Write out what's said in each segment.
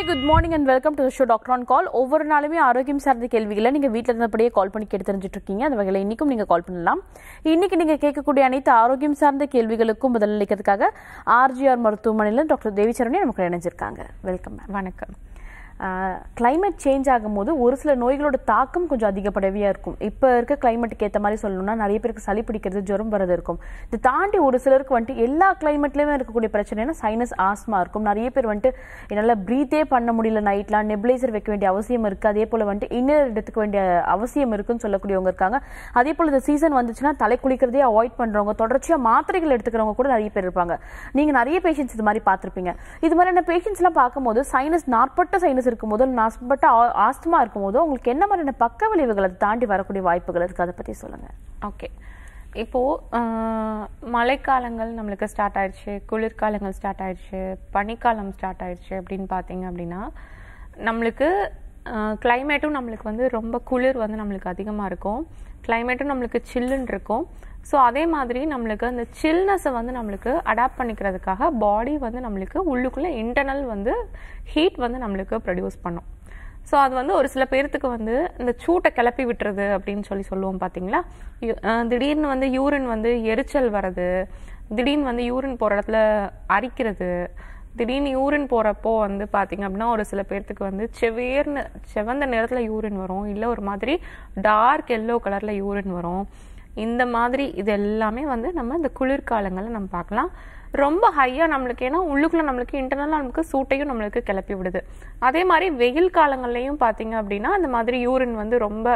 Good morning and welcome to show doctor on call ஒவ்வொரு நாளுமே ஆரோக்கியம் சார்ந்த கேள்விகளை நீங்கள் வீட்டில் இருந்தபடியே கால் பண்ணி கேட்டு தெரிஞ்சுட்டு இருக்கீங்க அந்த வகையில் இன்றைக்கும் நீங்கள் கால் பண்ணலாம் இன்னைக்கு நீங்கள் கேட்கக்கூடிய அனைத்து ஆரோக்கியம் சார்ந்த கேள்விகளுக்கும் பதில் அளிக்கிறதுக்காக ஆர்ஜிஆர் மருத்துவமனையில் டாக்டர் தேவிச்சரணி நமக்கு இணைஞ்சிருக்காங்க வெல்கம் மேம் வணக்கம் கிளைமேட் சேஞ்ச் ஆகும்போது ஒரு சில நோய்களோட தாக்கம் கொஞ்சம் அதிகப்படவையாக இருக்கும் இப்போ இருக்க கிளைமேட்டுக்கு ஏற்ற மாதிரி சொல்லணும்னா நிறைய பேருக்கு சளி பிடிக்கிறது ஜுரம் வரது இருக்கும் இதை தாண்டி ஒரு சிலருக்கு வந்துட்டு எல்லா கிளைமேட்லேயுமே இருக்கக்கூடிய பிரச்சனைனா சைனஸ் ஆஸ்மா இருக்கும் நிறைய பேர் வந்துட்டு என்னால் ப்ரீத்தே பண்ண முடியல நைட்லாம் நெபிளைசர் வைக்க வேண்டிய அவசியம் இருக்குது அதே போல் வந்துட்டு இன்னர் எடுத்துக்க வேண்டிய அவசியம் இருக்குன்னு சொல்லக்கூடியவங்க இருக்காங்க அதே போல் இந்த சீசன் வந்துச்சுன்னா தலை குளிக்கிறதே அவாய்ட் பண்ணுறவங்க தொடர்ச்சியாக மாத்திரைகள் எடுத்துக்கிறவங்க கூட நிறைய பேர் இருப்பாங்க நீங்கள் நிறைய பேஷண்ட்ஸ் இது மாதிரி பார்த்துருப்பீங்க இது மாதிரியான பேஷண்ட்ஸ்லாம் பார்க்கும்போது சைனஸ் நாற்பட்ட சைனஸ் இருக்கும்போது நாற்பட்ட ஆஸ்துமா இருக்கும்போது உங்களுக்கு என்ன மாதிரியான பக்க விளைவுகள் அதை தாண்டி வரக்கூடிய வாய்ப்புகள் இருக்குது அதை பற்றி சொல்லுங்கள் ஓகே இப்போ ஆஹ், மழைக்காலங்கள் நம்மளுக்கு ஸ்டார்ட் ஆயிடுச்சு குளிர்காலங்கள் ஸ்டார்ட் ஆயிடுச்சு பனிக்காலம் ஸ்டார்ட் ஆயிடுச்சு அப்படின்னு பார்த்தீங்க அப்படின்னா நம்மளுக்கு கிளைமேட்டும் நம்மளுக்கு வந்து ரொம்ப குளிர் வந்து நம்மளுக்கு அதிகமாக இருக்கும் கிளைமேட்டும் நம்மளுக்கு சில்லுன்னு இருக்கும் ஸோ அதே மாதிரி நம்மளுக்கு அந்த சில்னஸை வந்து நம்மளுக்கு அடாப்ட் பண்ணிக்கிறதுக்காக பாடி வந்து நம்மளுக்கு உள்ளுக்குள்ளே இன்டர்னல் வந்து ஹீட் வந்து நம்மளுக்கு ப்ரொடியூஸ் பண்ணும் ஸோ அது வந்து ஒரு சில பேர்த்துக்கு வந்து இந்த சூட்டை கிளப்பி விட்டுறது அப்படின்னு சொல்லி சொல்லுவோம் பார்த்தீங்களா யு- அஹ் திடீர்னு வந்து யூரின் வந்து எரிச்சல் வர்றது திடீர்னு வந்து யூரின் போகிற இடத்துல அரிக்கிறது திடீர்னு யூரின் போகிறப்போ வந்து பார்த்தீங்க அப்படின்னா ஒரு சில பேர்த்துக்கு வந்து செவேர்னு செவந்த நிறத்தில் யூரின் வரும் இல்லை ஒரு மாதிரி டார்க் எல்லோ கலரில் யூரின் வரும் இந்த மாதிரி இது எல்லாமே வந்து நம்ம இந்த குளிர்காலங்களில் நம்ம பார்க்கலாம் ரொம்ப ஹையாக நம்மளுக்கு ஏன்னா உள்ளுக்குள்ள நம்மளுக்கு இன்டர்னலாக நமக்கு சூட்டையும் நம்மளுக்கு கிளப்பி விடுது அதே மாதிரி வெயில் காலங்கள்லையும் பார்த்தீங்க அப்படின்னா அந்த மாதிரி யூரின் வந்து ரொம்ப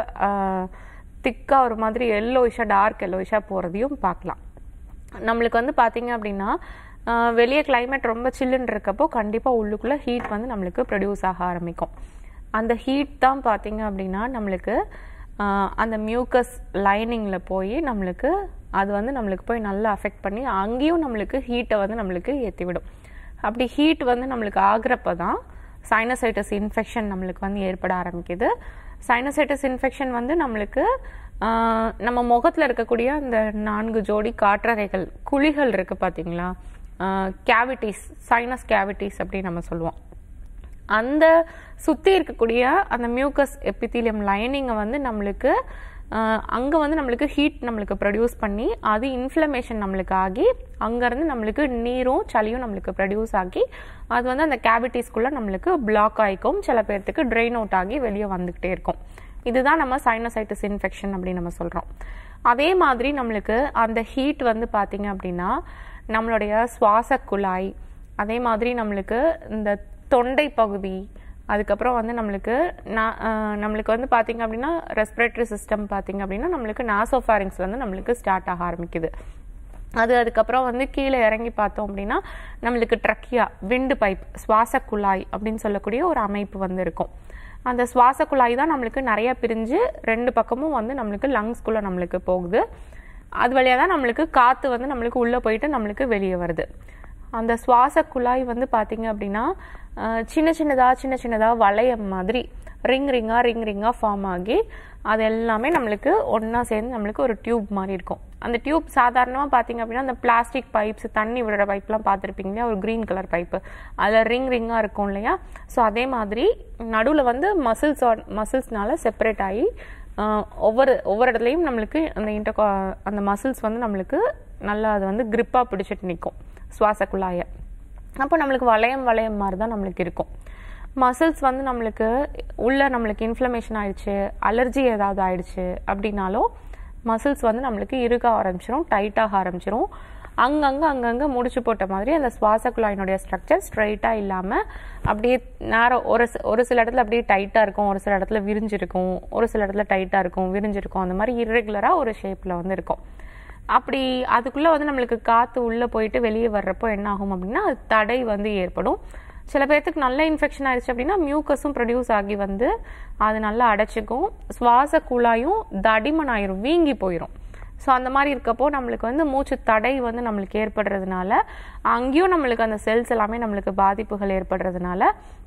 திக்காக ஒரு மாதிரி எல்லோயிஷாக டார்க் எல்லோயிஷாக போகிறதையும் பார்க்கலாம் நம்மளுக்கு வந்து பார்த்தீங்க அப்படின்னா ஆஹ் வெளியே climate ரொம்ப சில்லுன்னு இருக்கப்போ கண்டிப்பாக உள்ளுக்குள்ளே ஹீட் வந்து நம்மளுக்கு ப்ரொடியூஸ் ஆக ஆரம்பிக்கும் அந்த ஹீட் தான் பார்த்தீங்க அப்படின்னா நம்மளுக்கு ஆஹ் அந்த மியூக்கஸ் லைனிங்கில் போய் நம்மளுக்கு அது வந்து நம்மளுக்கு போய் நல்லா அஃபெக்ட் பண்ணி அங்கேயும் நம்மளுக்கு ஹீட்டை வந்து நம்மளுக்கு ஏற்றி விடும் அப்படி ஹீட் வந்து நம்மளுக்கு ஆகுறப்ப தான் சைனசைட்டிஸ் இன்ஃபெக்ஷன் நம்மளுக்கு வந்து ஏற்பட ஆரம்பிக்குது சைனசைட்டிஸ் இன்ஃபெக்ஷன் வந்து நம்மளுக்கு ஆஹ், நம்ம முகத்தில் இருக்கக்கூடிய அந்த நான்கு ஜோடி காற்றறைகள் குழிகள் இருக்கு பார்த்தீங்களா கேவிட்டிஸ் சைனஸ் கேவிட்டிஸ் அப்படின்னு நம்ம சொல்லுவோம் அந்த சுற்றி இருக்கக்கூடிய அந்த மியூக்கஸ் எபித்தீலியம் லைனிங்கை வந்து நம்மளுக்கு அங்கே வந்து நம்மளுக்கு ஹீட் நம்மளுக்கு ப்ரொடியூஸ் பண்ணி அது இன்ஃப்ளமேஷன் நம்மளுக்கு ஆகி அங்கேருந்து நம்மளுக்கு நீரும் சளியும் நம்மளுக்கு ப்ரொடியூஸ் ஆகி அது வந்து அந்த கேவிட்டிஸ்குள்ளே நம்மளுக்கு பிளாக் ஆகிக்கும் சில பேர்த்துக்கு ட்ரெயின் அவுட் ஆகி வெளியே வந்துக்கிட்டே இருக்கும் இதுதான் நம்ம சைனசைட்டிஸ் இன்ஃபெக்ஷன் அப்படின்னு நம்ம சொல்கிறோம் அதே மாதிரி நம்மளுக்கு அந்த ஹீட் வந்து பார்த்தீங்க அப்படின்னா நம்மளுடைய சுவாச குழாய் அதே மாதிரி நம்மளுக்கு இந்த தொண்டை பகுதி அதுக்கப்புறம் வந்து நம்மளுக்கு நா- அஹ் நம்மளுக்கு வந்து பார்த்தீங்க அப்படின்னா ரெஸ்பிரேட்டரி சிஸ்டம் பார்த்தீங்க அப்படின்னா நம்மளுக்கு நாசோஃபாரிங்ஸ் வந்து நம்மளுக்கு ஸ்டார்ட் ஆக ஆரம்பிக்குது அது அதுக்கப்புறம் வந்து கீழே இறங்கி பார்த்தோம் அப்படின்னா நம்மளுக்கு ட்ரக்கியா விண்டு பைப் சுவாச குழாய் அப்படின்னு சொல்லக்கூடிய ஒரு அமைப்பு வந்து இருக்கும் அந்த சுவாச குழாய் தான் நம்மளுக்கு நிறைய பிரிஞ்சு ரெண்டு பக்கமும் வந்து நம்மளுக்கு லங்ஸ்குள்ளே நம்மளுக்கு போகுது அது வழியாக தான் நம்மளுக்கு காற்று வந்து நம்மளுக்கு உள்ளே போயிட்டு நம்மளுக்கு வெளியே வருது அந்த சுவாச குழாய் வந்து பார்த்தீங்க அப்படின்னா அஹ், சின்ன சின்னதாக சின்ன சின்னதாக வளையம் மாதிரி ரிங் ரிங்காக ரிங் ரிங்காக ஃபார்ம் ஆகி அது எல்லாமே நம்மளுக்கு ஒன்றா சேர்ந்து நம்மளுக்கு ஒரு டியூப் மாதிரி இருக்கும் அந்த டியூப் சாதாரணமாக பார்த்தீங்க அப்படின்னா அந்த பிளாஸ்டிக் பைப்ஸ் தண்ணி விடுற பைப்லாம் பார்த்துருப்பீங்க இல்லையா ஒரு க்ரீன் கலர் பைப்பு அதில் ரிங் ரிங்காக இருக்கும் இல்லையா ஸோ அதே மாதிரி நடுவில் வந்து மசில்ஸ் மசில்ஸ்னால செப்பரேட் ஆகி ஆஹ், ஒவ்வொரு ஒவ்வொரு இடத்துலையும் நம்மளுக்கு அந்த இன்டர் அந்த மசில்ஸ் வந்து நம்மளுக்கு நல்லா அது வந்து grip-ஆ பிடிச்சிட்டு நிற்கும் சுவாச குழாயை அப்போ நம்மளுக்கு வளையம் வளையம் மாதிரி தான் நம்மளுக்கு இருக்கும் மசில்ஸ் வந்து நம்மளுக்கு உள்ள நம்மளுக்கு இன்ஃப்ளமேஷன் ஆயிடுச்சு அலர்ஜி ஏதாவது ஆயிடுச்சு அப்படின்னாலும் மசில்ஸ் வந்து நம்மளுக்கு இறுக ஆரம்பிச்சிரும் டைட்டாக ஆரம்பிச்சிரும் அங்கங்கே அங்கங்கே முடிச்சு போட்ட மாதிரி அந்த சுவாச குழாயினுடைய ஸ்ட்ரக்சர் ஸ்ட்ரைட்டாக இல்லாமல் அப்படியே நேரம் ஒரு சி- ஒரு சில இடத்துல அப்படியே டைட்டாக இருக்கும் ஒரு சில இடத்துல விரிஞ்சிருக்கும் ஒரு சில இடத்துல டைட்டாக இருக்கும் விரிஞ்சிருக்கும் அந்த மாதிரி இர்ரெகுலராக ஒரு ஷேப்பில் வந்து இருக்கும் அப்படி அதுக்குள்ள வந்து நம்மளுக்கு காத்து உள்ள போயிட்டு வெளியே வர்றப்போ என்ன ஆகும் அப்படின்னா அது தடை வந்து ஏற்படும் சில பேர்த்துக்கு நல்ல இன்ஃபெக்ஷன் ஆயிடுச்சு அப்படின்னா மியூக்கஸும் ப்ரொடியூஸ் ஆகி வந்து அது நல்லா அடைச்சிக்கும் சுவாச குழாயும் தடிமன் ஆயிரும் வீங்கி போயிடும் ஸோ அந்த மாதிரி இருக்கப்போ நம்மளுக்கு வந்து மூச்சு தடை வந்து நம்மளுக்கு ஏற்படுறதுனால அங்கேயும் நம்மளுக்கு அந்த செல்ஸ் எல்லாமே நம்மளுக்கு பாதிப்புகள் ஏற்படுறதுனால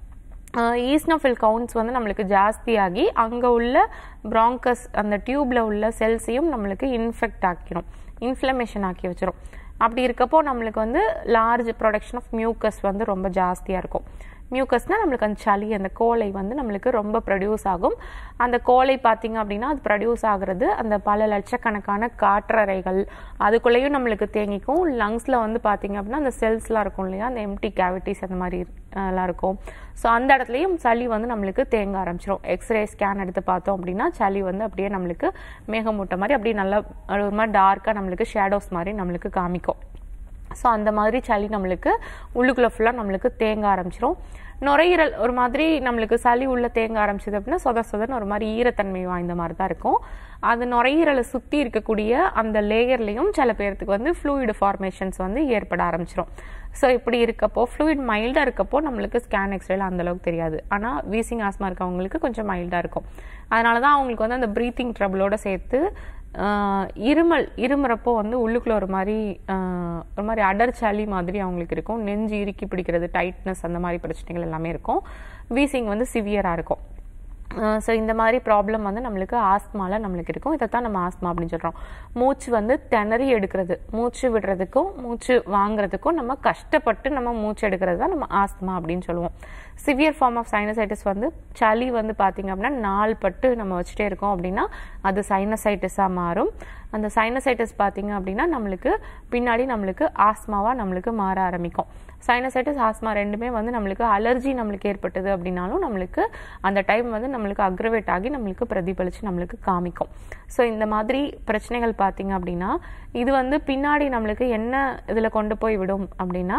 ஈஸ்னோஃபில் கவுண்ட்ஸ் வந்து நம்மளுக்கு ஜாஸ்தியாகி அங்கே உள்ள ப்ராங்கஸ் அந்த டியூப்ல உள்ள செல்ஸையும் நம்மளுக்கு இன்ஃபெக்ட் ஆக்கிரும் இன்ஃப்ளமேஷன் ஆக்கி வச்சிரும் அப்படி இருக்கப்போ நம்மளுக்கு வந்து லார்ஜ் ப்ரொடக்ஷன் ஆஃப் மியூக்கஸ் வந்து ரொம்ப ஜாஸ்தியாக இருக்கும் மியூக்கஸ்னால் நம்மளுக்கு அந்த சளி அந்த கோலை வந்து நம்மளுக்கு ரொம்ப ப்ரொடியூஸ் ஆகும் அந்த கோலை பார்த்தீங்க அப்படின்னா அது ப்ரொடியூஸ் ஆகுறது அந்த பல லட்சக்கணக்கான காற்றறைகள் அதுக்குள்ளேயும் நம்மளுக்கு தேங்கிக்கும் லங்ஸில் வந்து பார்த்தீங்க அப்படின்னா அந்த செல்ஸ்லாம் இருக்கும் இல்லையா அந்த எம்டி கேவிட்டிஸ் அந்த மாதிரி அஹ், எல்லாம் இருக்கும் ஸோ அந்த இடத்துலையும் சளி வந்து நம்மளுக்கு தேங்க ஆரம்பிச்சிடும் எக்ஸ்ரே ஸ்கேன் எடுத்து பார்த்தோம் அப்படின்னா சளி வந்து அப்படியே நம்மளுக்கு மேகமூட்டை மாதிரி அப்படியே நல்லா ஒரு மாதிரி டார்க்காக நம்மளுக்கு ஷேடோஸ் மாதிரி நம்மளுக்கு காமிக்கும் ஸோ அந்த மாதிரி சளி நம்மளுக்கு உள்ளுக்குள்ளே ஃபுல்லாக நம்மளுக்கு தேங்க ஆரம்பிச்சிரும் நுரையீரல் ஒரு மாதிரி நம்மளுக்கு சளி உள்ள தேங்க ஆரம்பிச்சது அப்படின்னா சொத சொதன்னு ஒரு மாதிரி ஈரத்தன்மை வாய்ந்த மாதிரி தான் இருக்கும் அது நுரையீரலை சுற்றி இருக்கக்கூடிய அந்த லேயர்லேயும் சில பேர்த்துக்கு வந்து ஃப்ளூயிடு ஃபார்மேஷன்ஸ் வந்து ஏற்பட ஆரம்பிச்சிரும் ஸோ இப்படி இருக்கப்போ ஃப்ளூயிட் மைல்டாக இருக்கப்போ நம்மளுக்கு ஸ்கேன் எக்ஸ்ரேல அந்த அளவுக்கு தெரியாது ஆனால் வீசிங் ஆஸ்மா இருக்கவங்களுக்கு கொஞ்சம் மைல்டாக இருக்கும் அதனால தான் அவங்களுக்கு வந்து அந்த ப்ரீத்திங் ட்ரபிளோட சேர்த்து ஆஹ் இருமல் இருமுறப்போ வந்து உள்ளுக்குள்ள ஒரு மாதிரி ஆஹ் ஒரு மாதிரி அடர் சளி மாதிரி அவங்களுக்கு இருக்கும் நெஞ்சு இறுக்கி பிடிக்கிறது டைட்னஸ் அந்த மாதிரி பிரச்சனைகள் எல்லாமே இருக்கும் வீசிங் வந்து சிவியராக இருக்கும் ஸோ இந்த மாதிரி ப்ராப்ளம் வந்து நம்மளுக்கு ஆஸ்மால நம்மளுக்கு இருக்கும் இதை தான் நம்ம ஆஸ்மா அப்படின்னு சொல்கிறோம் மூச்சு வந்து திணறி எடுக்கிறது மூச்சு விடுறதுக்கும் மூச்சு வாங்குறதுக்கும் நம்ம கஷ்டப்பட்டு நம்ம மூச்சு எடுக்கிறது தான் நம்ம ஆஸ்மா அப்படின்னு சொல்லுவோம் சிவியர் ஃபார்ம் ஆஃப் சைனசைட்டிஸ் வந்து சளி வந்து பார்த்தீங்க அப்படின்னா நாள் பட்டு நம்ம வச்சுட்டே இருக்கோம் அப்படின்னா அது சைனசைட்டிஸாக மாறும் அந்த சைனசைட்டிஸ் பார்த்தீங்க அப்படின்னா நம்மளுக்கு பின்னாடி நம்மளுக்கு ஆஸ்மாவாக நம்மளுக்கு மாற ஆரம்பிக்கும் சைனசைட்டிஸ் ஆஸ்மா ரெண்டுமே வந்து நம்மளுக்கு அலர்ஜி நம்மளுக்கு ஏற்பட்டது அப்படின்னாலும் நம்மளுக்கு அந்த டைம் வந்து நம்மளுக்கு அக்ரவேட் ஆகி நம்மளுக்கு பிரதிபலிச்சு நம்மளுக்கு காமிக்கும் ஸோ இந்த மாதிரி பிரச்சனைகள் பார்த்தீங்க அப்படின்னா இது வந்து பின்னாடி நம்மளுக்கு என்ன இதில் கொண்டு போய் விடும் அப்படின்னா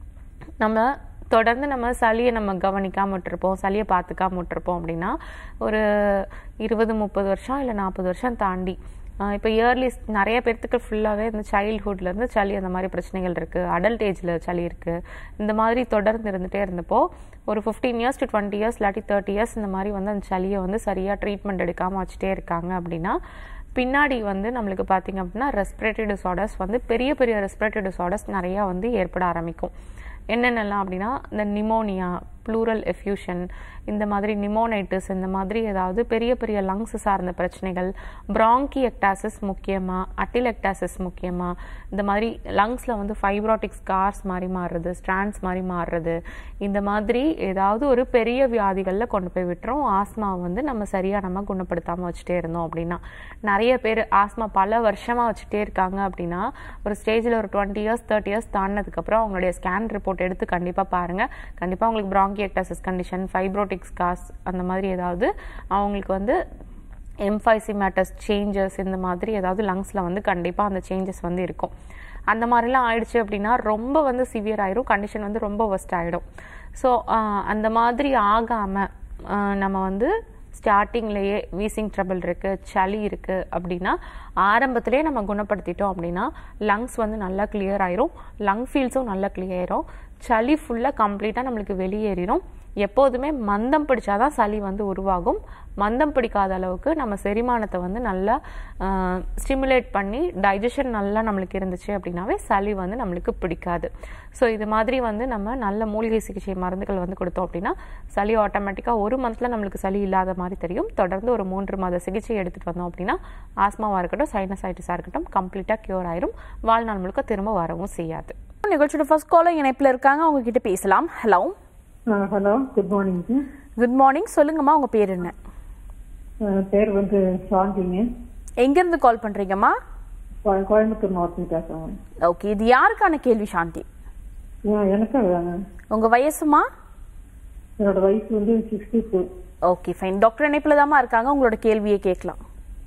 நம்ம தொடர்ந்து நம்ம சளியை நம்ம கவனிக்காம விட்டுருப்போம் சளியை பார்த்துக்காம விட்டுருப்போம் அப்படின்னா ஒரு இருபது முப்பது வருஷம் இல்லை நாற்பது வருஷம் தாண்டி இப்போ இயர்லி நிறைய பேர்த்துக்கு ஃபுல்லாகவே இந்த சைல்ட்ஹுட்லேருந்து சளி அந்த மாதிரி பிரச்சனைகள் இருக்குது அடல்ட் ஏஜில் சளி இருக்குது இந்த மாதிரி தொடர்ந்து இருந்துகிட்டே இருந்தப்போ ஒரு fifteen years to twenty years இல்லாட்டி தேர்ட்டி இயர்ஸ் இந்த மாதிரி வந்து அந்த சளியை வந்து சரியாக ட்ரீட்மெண்ட் எடுக்காமல் வச்சுட்டே இருக்காங்க அப்படின்னா பின்னாடி வந்து நம்மளுக்கு பார்த்தீங்க அப்படின்னா ரெஸ்பிரேட்டரி டிசார்டர்ஸ் வந்து பெரிய பெரிய ரெஸ்பிரேட்டரி டிசார்டர்ஸ் நிறையா வந்து ஏற்பட ஆரம்பிக்கும் என்னென்னலாம் அப்படின்னா இந்த நிமோனியா ப்ளூரல் எஃப்யூஷன் இந்த மாதிரி நிமோனைட்டிஸ் இந்த மாதிரி ஏதாவது பெரிய பெரிய லங்ஸ் சார்ந்த பிரச்சனைகள் பிராங்கி எக்டாசிஸ் முக்கியமாக அட்டிலெக்டாசிஸ் முக்கியமாக இந்த மாதிரி லங்ஸில் வந்து ஃபைப்ராட்டிக் ஸ்கார்ஸ் மாதிரி மாறுறது ஸ்ட்ராண்ட்ஸ் மாதிரி மாறுறது இந்த மாதிரி ஏதாவது ஒரு பெரிய வியாதிகளில் கொண்டு போய் விட்டுரும் ஆஸ்மாவை வந்து நம்ம சரியாக நம்ம குணப்படுத்தாமல் வச்சுட்டே இருந்தோம் அப்படின்னா நிறைய பேர் ஆஸ்மா பல வருஷமாக வச்சுட்டே இருக்காங்க அப்படின்னா ஒரு ஸ்டேஜில் ஒரு டுவெண்ட்டி இயர்ஸ் தேர்ட்டி இயர்ஸ் தாண்டினதுக்கப்புறம் அவங்களுடைய ஸ்கேன் ரிப்போர்ட் எடுத்து கண்டிப்பாக பாருங்கள் கண்டிப்பாக அவங்களுக்கு பிராங்கியக்டாசிஸ் கண்டிஷன் ஃபைப்ரோட்டிக் ஸ்கார்ஸ் அந்த மாதிரி ஏதாவது அவங்களுக்கு வந்து எம்ஃபைசிமேட்டஸ் சேஞ்சஸ் இந்த மாதிரி ஏதாவது லங்ஸில் வந்து கண்டிப்பாக அந்த சேஞ்சஸ் வந்து இருக்கும் அந்த மாதிரிலாம் ஆயிடுச்சு அப்படின்னா ரொம்ப வந்து சிவியர் ஆயிரும் கண்டிஷன் வந்து ரொம்ப ஒஸ்ட் ஆகிடும் ஸோ அந்த மாதிரி ஆகாமல் நம்ம வந்து ஸ்டார்டிங்லேயே வீசிங் ட்ரபிள் இருக்குது சளி இருக்குது அப்படின்னா ஆரம்பத்திலே நம்ம குணப்படுத்திட்டோம் அப்படின்னா லங்ஸ் வந்து நல்லா கிளியர் ஆயிரும் லங் ஃபீல்ஸும் நல்லா கிளியர் ஆயிரும் சளி ஃபுல்லாக கம்ப்ளீட்டாக நம்மளுக்கு வெளியேறிடும் எப்போதுமே மந்தம் பிடிச்சாதான் சளி வந்து உருவாகும் மந்தம் பிடிக்காத அளவுக்கு நம்ம செரிமானத்தை வந்து நல்லா ஸ்டிமுலேட் பண்ணி டைஜஷன் நல்லா நம்மளுக்கு இருந்துச்சு அப்படின்னாவே சளி வந்து நம்மளுக்கு பிடிக்காது ஸோ இது மாதிரி வந்து நம்ம நல்ல மூலிகை சிகிச்சை மருந்துகள் வந்து கொடுத்தோம் அப்படின்னா சளி ஆட்டோமேட்டிக்காக ஒரு மந்தில் நம்மளுக்கு சளி இல்லாத மாதிரி தெரியும் தொடர்ந்து ஒரு மூன்று மாத சிகிச்சை எடுத்துகிட்டு வந்தோம் அப்படின்னா ஆஸ்மாவாக இருக்கட்டும் சைனசைட்டிஸாக இருக்கட்டும் கம்ப்ளீட்டாக க்யூர் ஆயிரும் வாழ்நாள் முழுக்க திரும்ப வரவும் செய்யாது நிகழ்ச்சியோட ஃபர்ஸ்ட் காலர் இணைப்பில் இருக்காங்க அவங்க கிட்ட பேசலாம் hello hello good morning sir good morning சொல்லுங்கம்மா உங்க பேர் என்ன பேர் வந்து சாந்திங்க எங்க இருந்து கால் பண்றீங்கம்மா கோ- கோயம்புத்தூர் மாவட்டம் பேசுறேன் ஓகே இது யாருக்கான கேள்வி சாந்தி ஏன் எனக்கு வேணும். உங்க வயசுமா என்னோட வயசு வந்து sixty two okay fine doctor இணைப்புல தாம்மா இருக்காங்க உங்களோட கேள்வியை கேட்கலாம்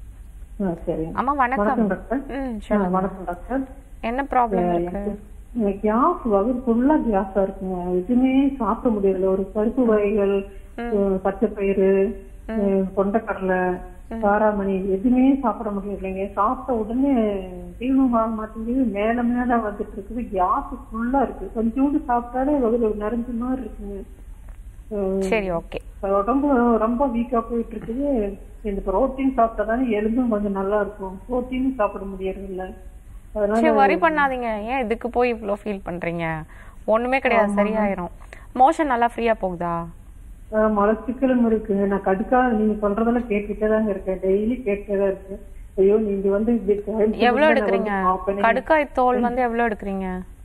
சரி அம்மா வணக்கம் வணக்கம் டாக்டர் ம் ஆ, சொல்லுங்க வணக்கம் டாக்டர் என்ன ப்ராப்ளம் இருக்கு எனக்கு கேஸ் வகுறு ஃபுல்லா கேஸா இருக்குங்க எதுவுமே சாப்பிட முடியல ஒரு பருப்பு வகைகள் அஹ், பச்சை பயிறு அஹ், கொண்டைக்கடலை காராமணி எதுவுமே சாப்பிட முடியலைங்க சாப்பிட்ட உடனே ஜீவனம் ஆக மாட்டேங்குது மேல மேல வந்துட்டு இருக்குது கேஸ் ஃபுல்லா இருக்கு கொஞ்சோண்டு சாப்பிட்டாலே வகுறு நிறைஞ்ச மாதிரி இருக்குங்க அஹ், சரி ஓகே உடம்பு ரொம்ப வீக்கா போயிட்டு இருக்குது இந்த புரோட்டீன் சாப்பிட்டா தானே எலும்பும் கொஞ்சம் நல்லா இருக்கும் புரோட்டீனும் சாப்பிட முடியறது இல்ல அதனால சரி வரி பண்ணாதீங்க ஏன் இதுக்கு போய் இவ்வளோ ஃபீல் பண்றீங்க ஒண்ணுமே கிடையாது சரியாயிரும் மோஷன் நல்லா ஃப்ரீயா போகுதா ஆஹ் மலச்சிக்கலும் இருக்கு நான் கடுக்காத நீங்க சொல்றதெல்லாம் கேட்டுட்டே தாங்க இருக்கேன் டெய்லி கேட்டுட்டே தான் இருக்கு ஐயோ நீங்க வந்து இப்படி கோயம்புத்தூர்ல எவ்வளவு நான் எடுக்கிறீங்க வந்து பார்ப்பேனே. கடுக்காய் தோல் வந்து எவ்வளவு எடுக்கிறீங்க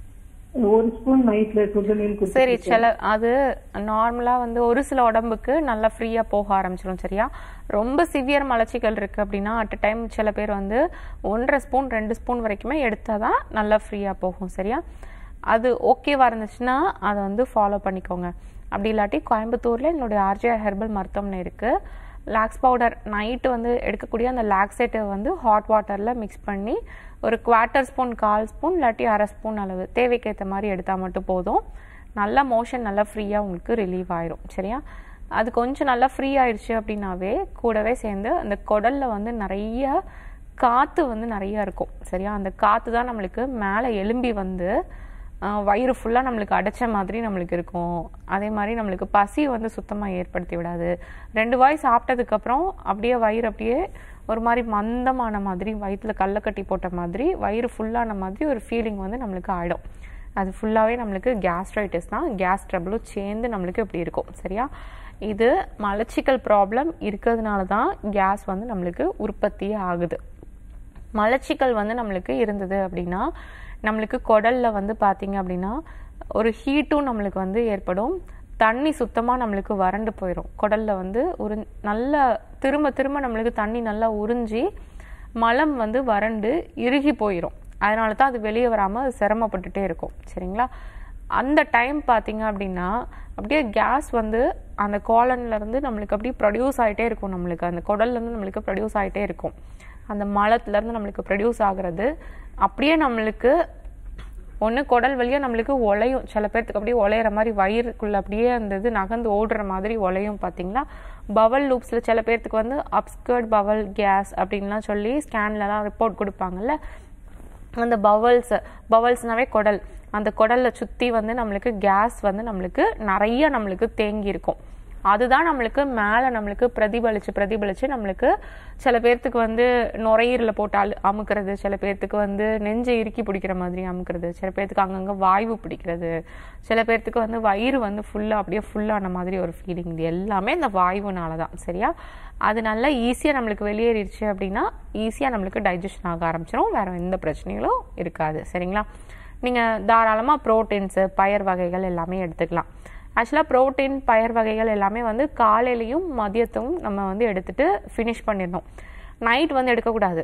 ஒரு ஸ்பூன் நைட்ல சுடுதண்ணீர் குடிச்சு சரி சில அது நார்மலா வந்து ஒரு சில உடம்புக்கு நல்லா ஃப்ரீயா போக ஆரம்பிச்சிடும் சரியா ரொம்ப சிவியர் மலச்சிக்கல் இருக்கு அப்படின்னா அட் டைம் சில பேர் வந்து ஒன்றரை ஸ்பூன் ரெண்டு ஸ்பூன் வரைக்குமே எடுத்தாதான் நல்லா ஃப்ரீயா போகும் சரியா அது ஓகேவா இருந்துச்சுன்னா அதை வந்து ஃபாலோ பண்ணிக்கோங்க அப்படி இல்லாட்டி கோயம்புத்தூர்ல என்னுடைய ஆர்ஜே ஹெர்பல் மருத்துவமனை இருக்கு லாக்ஸ் பவுடர் நைட்டு வந்து எடுக்கக்கூடிய அந்த லாக்ஸேட்டை வந்து ஹாட் வாட்டரில் மிக்ஸ் பண்ணி ஒரு குவார்ட்டர் ஸ்பூன் கால் ஸ்பூன் இல்லாட்டி அரை ஸ்பூன் அளவு தேவைக்கேற்ற மாதிரி எடுத்தால் மட்டும் போதும் நல்லா மோஷன் நல்லா ஃப்ரீயாக உங்களுக்கு ரிலீவ் ஆயிரும் சரியா அது கொஞ்சம் நல்லா ஃப்ரீ ஆயிடுச்சு அப்படின்னாவே கூடவே சேர்ந்து அந்த குடல்ல வந்து நிறைய காற்று வந்து நிறைய இருக்கும் சரியா அந்த காற்று தான் நம்மளுக்கு மேலே எலும்பி வந்து ஆஹ் வயிறு ஃபுல்லாக நம்மளுக்கு அடைச்ச மாதிரி நம்மளுக்கு இருக்கும் அதே மாதிரி நம்மளுக்கு பசி வந்து சுத்தமாக ஏற்படுத்தி விடாது ரெண்டு வாய் சாப்பிட்டதுக்கப்புறம் அப்படியே வயிறு அப்படியே ஒரு மாதிரி மந்தமான மாதிரி வயிற்றுல கல்லை கட்டி போட்ட மாதிரி வயிறு ஃபுல்லான மாதிரி ஒரு ஃபீலிங் வந்து நம்மளுக்கு ஆகிடும் அது ஃபுல்லாகவே நம்மளுக்கு கேஸ்ட்ரைட்டிஸ் தான் கேஸ் ட்ரபிளும் சேர்ந்து நம்மளுக்கு இப்படி இருக்கும் சரியா இது மலச்சிக்கல் ப்ராப்ளம் இருக்கிறதுனால தான் கேஸ் வந்து நம்மளுக்கு உற்பத்தியே ஆகுது மலச்சிக்கல் வந்து நம்மளுக்கு இருந்தது அப்படின்னா நம்மளுக்கு குடல்ல வந்து பார்த்தீங்க அப்படின்னா ஒரு ஹீட்டும் நம்மளுக்கு வந்து ஏற்படும் தண்ணி சுத்தமாக நம்மளுக்கு வறண்டு போயிடும் குடல்ல வந்து ஒரு நல்ல திரும்ப திரும்ப நம்மளுக்கு தண்ணி நல்லா உறிஞ்சி மலம் வந்து வறண்டு இறுகி போயிடும் அதனால தான் அது வெளியே வராமல் அது சிரமப்பட்டுட்டே இருக்கும் சரிங்களா அந்த டைம் பார்த்தீங்க அப்படின்னா அப்படியே கேஸ் வந்து அந்த கோலன்ல இருந்து நம்மளுக்கு அப்படியே ப்ரொடியூஸ் ஆகிட்டே இருக்கும் நம்மளுக்கு அந்த குடல்ல இருந்து நம்மளுக்கு ப்ரொடியூஸ் ஆகிட்டே இருக்கும் அந்த மலத்துல இருந்து நம்மளுக்கு ப்ரொடியூஸ் ஆகுறது அப்படியே நம்மளுக்கு ஒன்று குடல் வழியாக நம்மளுக்கு உலையும் சில பேர்த்துக்கு அப்படியே உலையிற மாதிரி வயிறுக்குள்ள அப்படியே அந்த இது நகர்ந்து ஓடுற மாதிரி உலையும் பார்த்தீங்களா பவல் லூப்ஸில் சில பேர்த்துக்கு வந்து அப்ஸ்கர்ட் பவல் கேஸ் அப்படின்லாம் சொல்லி ஸ்கேன்லலாம் ரிப்போர்ட் கொடுப்பாங்கல்ல அந்த பவல்ஸ் பவல்ஸ்னாவே குடல் அந்த குடல்ல சுற்றி வந்து நம்மளுக்கு கேஸ் வந்து நம்மளுக்கு நிறைய நம்மளுக்கு தேங்கி இருக்கும் அதுதான் நம்மளுக்கு மேலே நம்மளுக்கு பிரதிபலிச்சு பிரதிபலிச்சு நம்மளுக்கு சில பேர்த்துக்கு வந்து நுரையீரல போட்டு அழு அமுக்கிறது சில பேர்த்துக்கு வந்து நெஞ்சை இறுக்கி பிடிக்கிற மாதிரி அமுக்கிறது சில பேர்த்துக்கு அங்கங்கே வாய்வு பிடிக்கிறது சில பேர்த்துக்கு வந்து வயிறு வந்து ஃபுல்லாக அப்படியே ஃபுல்லான மாதிரி ஒரு ஃபீலிங் இது எல்லாமே இந்த வாயுனால தான் சரியா அது நல்லா ஈஸியாக நம்மளுக்கு வெளியேறிடுச்சு அப்படின்னா ஈஸியாக நம்மளுக்கு டைஜஷன் ஆக ஆரம்பிச்சிடும் வேற எந்த பிரச்சனைகளும் இருக்காது சரிங்களா நீங்கள் தாராளமாக ப்ரோட்டீன்ஸு பயர் வகைகள் எல்லாமே எடுத்துக்கலாம் ஆக்சுவலாக ப்ரோட்டீன் பயர் வகைகள் எல்லாமே வந்து காலையிலையும் மதியத்தும் நம்ம வந்து எடுத்துட்டு ஃபினிஷ் பண்ணிடணும் நைட் வந்து எடுக்கக்கூடாது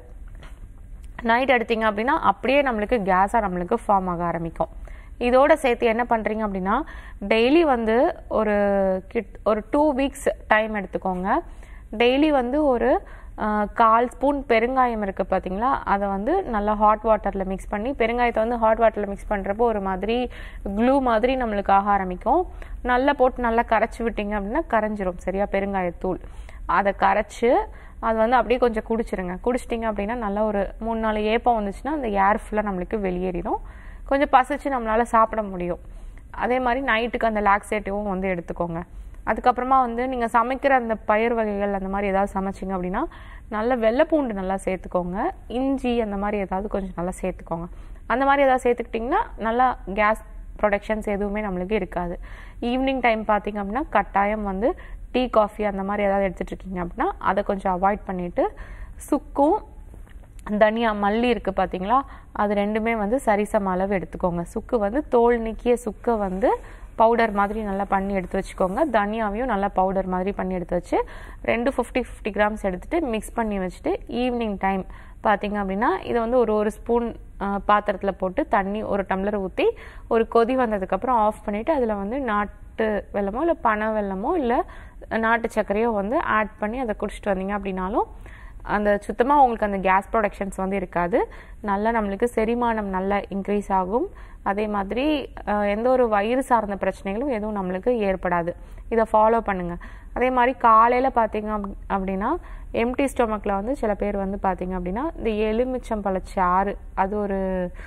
நைட் எடுத்தீங்க அப்படின்னா அப்படியே நம்மளுக்கு கேஸாக நம்மளுக்கு ஃபார்ம் ஆக ஆரம்பிக்கும் இதோட சேர்த்து என்ன பண்ணுறீங்க அப்படின்னா டெய்லி வந்து ஒரு கிட் ஒரு டூ வீக்ஸ் டைம் எடுத்துக்கோங்க டெய்லி வந்து ஒரு ஆஹ், கால் ஸ்பூன் பெருங்காயம் இருக்குது பார்த்தீங்களா அதை வந்து நல்லா ஹாட் வாட்டரில் மிக்ஸ் பண்ணி பெருங்காயத்தை வந்து ஹாட் வாட்டரில் மிக்ஸ் பண்ணுறப்போ ஒரு மாதிரி க்ளூ மாதிரி நம்மளுக்கு ஆக ஆரம்பிக்கும் நல்லா போட்டு நல்லா கரைச்சி விட்டீங்க அப்படின்னா கரைஞ்சிரும் சரியா பெருங்காயத்தூள் அதை கரைச்சு அது வந்து அப்படியே கொஞ்சம் குடிச்சிருங்க குடிச்சிட்டிங்க அப்படின்னா நல்லா ஒரு மூணு நாலு ஏப்பம் வந்துச்சுன்னா அந்த ஏர் ஃபுல்லாக நம்மளுக்கு வெளியேறிடும் கொஞ்சம் பசிச்சு நம்மளால சாப்பிட முடியும் அதே மாதிரி நைட்டுக்கு அந்த லாக்ஸேட்டிவும் வந்து எடுத்துக்கோங்க அதுக்கப்புறமா வந்து நீங்கள் சமைக்கிற அந்த பயிர் வகைகள் அந்த மாதிரி ஏதாவது சமைச்சிங்க அப்படின்னா நல்ல வெள்ளைப்பூண்டு நல்லா சேர்த்துக்கோங்க இஞ்சி அந்த மாதிரி ஏதாவது கொஞ்சம் நல்லா சேர்த்துக்கோங்க அந்த மாதிரி ஏதாவது சேர்த்துக்கிட்டிங்கன்னா நல்லா கேஸ் ப்ரொடக்ஷன்ஸ் எதுவுமே நம்மளுக்கு இருக்காது ஈவினிங் டைம் பார்த்தீங்க அப்படின்னா கட்டாயம் வந்து டீ காஃபி அந்த மாதிரி ஏதாவது எடுத்துட்டு இருக்கீங்க அப்படின்னா அதை கொஞ்சம் அவாய்ட் பண்ணிட்டு சுக்கும் தனியா மல்லி இருக்கு பாத்தீங்களா அது ரெண்டுமே வந்து சரிசம அளவு எடுத்துக்கோங்க சுக்கு வந்து தோல் நீக்கிய சுக்கை வந்து பவுடர் மாதிரி நல்லா பண்ணி எடுத்து வச்சுக்கோங்க தனியாவையும் நல்லா பவுடர் மாதிரி பண்ணி எடுத்து வச்சு ரெண்டு ஃபிஃப்டி ஃபிஃப்டி கிராம்ஸ் எடுத்துட்டு மிக்ஸ் பண்ணி வச்சுட்டு ஈவினிங் டைம் பார்த்தீங்க அப்படின்னா இதை வந்து ஒரு ஒரு ஸ்பூன் பாத்திரத்தில் போட்டு தண்ணி ஒரு டம்ளர் ஊற்றி ஒரு கொதி வந்ததுக்கப்புறம் ஆஃப் பண்ணிவிட்டு அதில் வந்து நாட்டு வெல்லமோ இல்லை பனை வெல்லமோ இல்லை நாட்டு சர்க்கரையோ வந்து ஆட் பண்ணி அதை குடிச்சிட்டு வந்தீங்க அப்படின்னாலும் அந்த சுத்தமாக உங்களுக்கு அந்த கேஸ் ப்ரொடக்ஷன்ஸ் வந்து இருக்காது நல்லா நம்மளுக்கு செரிமானம் நல்லா இன்க்ரீஸ் ஆகும் அதே மாதிரி அஹ், எந்த ஒரு வயிறு சார்ந்த பிரச்சனைகளும் எதுவும் நம்மளுக்கு ஏற்படாது இதை ஃபாலோ பண்ணுங்க அதே மாதிரி காலையில் பார்த்தீங்க அப்- அப்படின்னா எம்டி ஸ்டொமக்கில் வந்து சில பேர் வந்து பார்த்தீங்க அப்படின்னா இந்த எலுமிச்சம்பழ சாறு அது ஒரு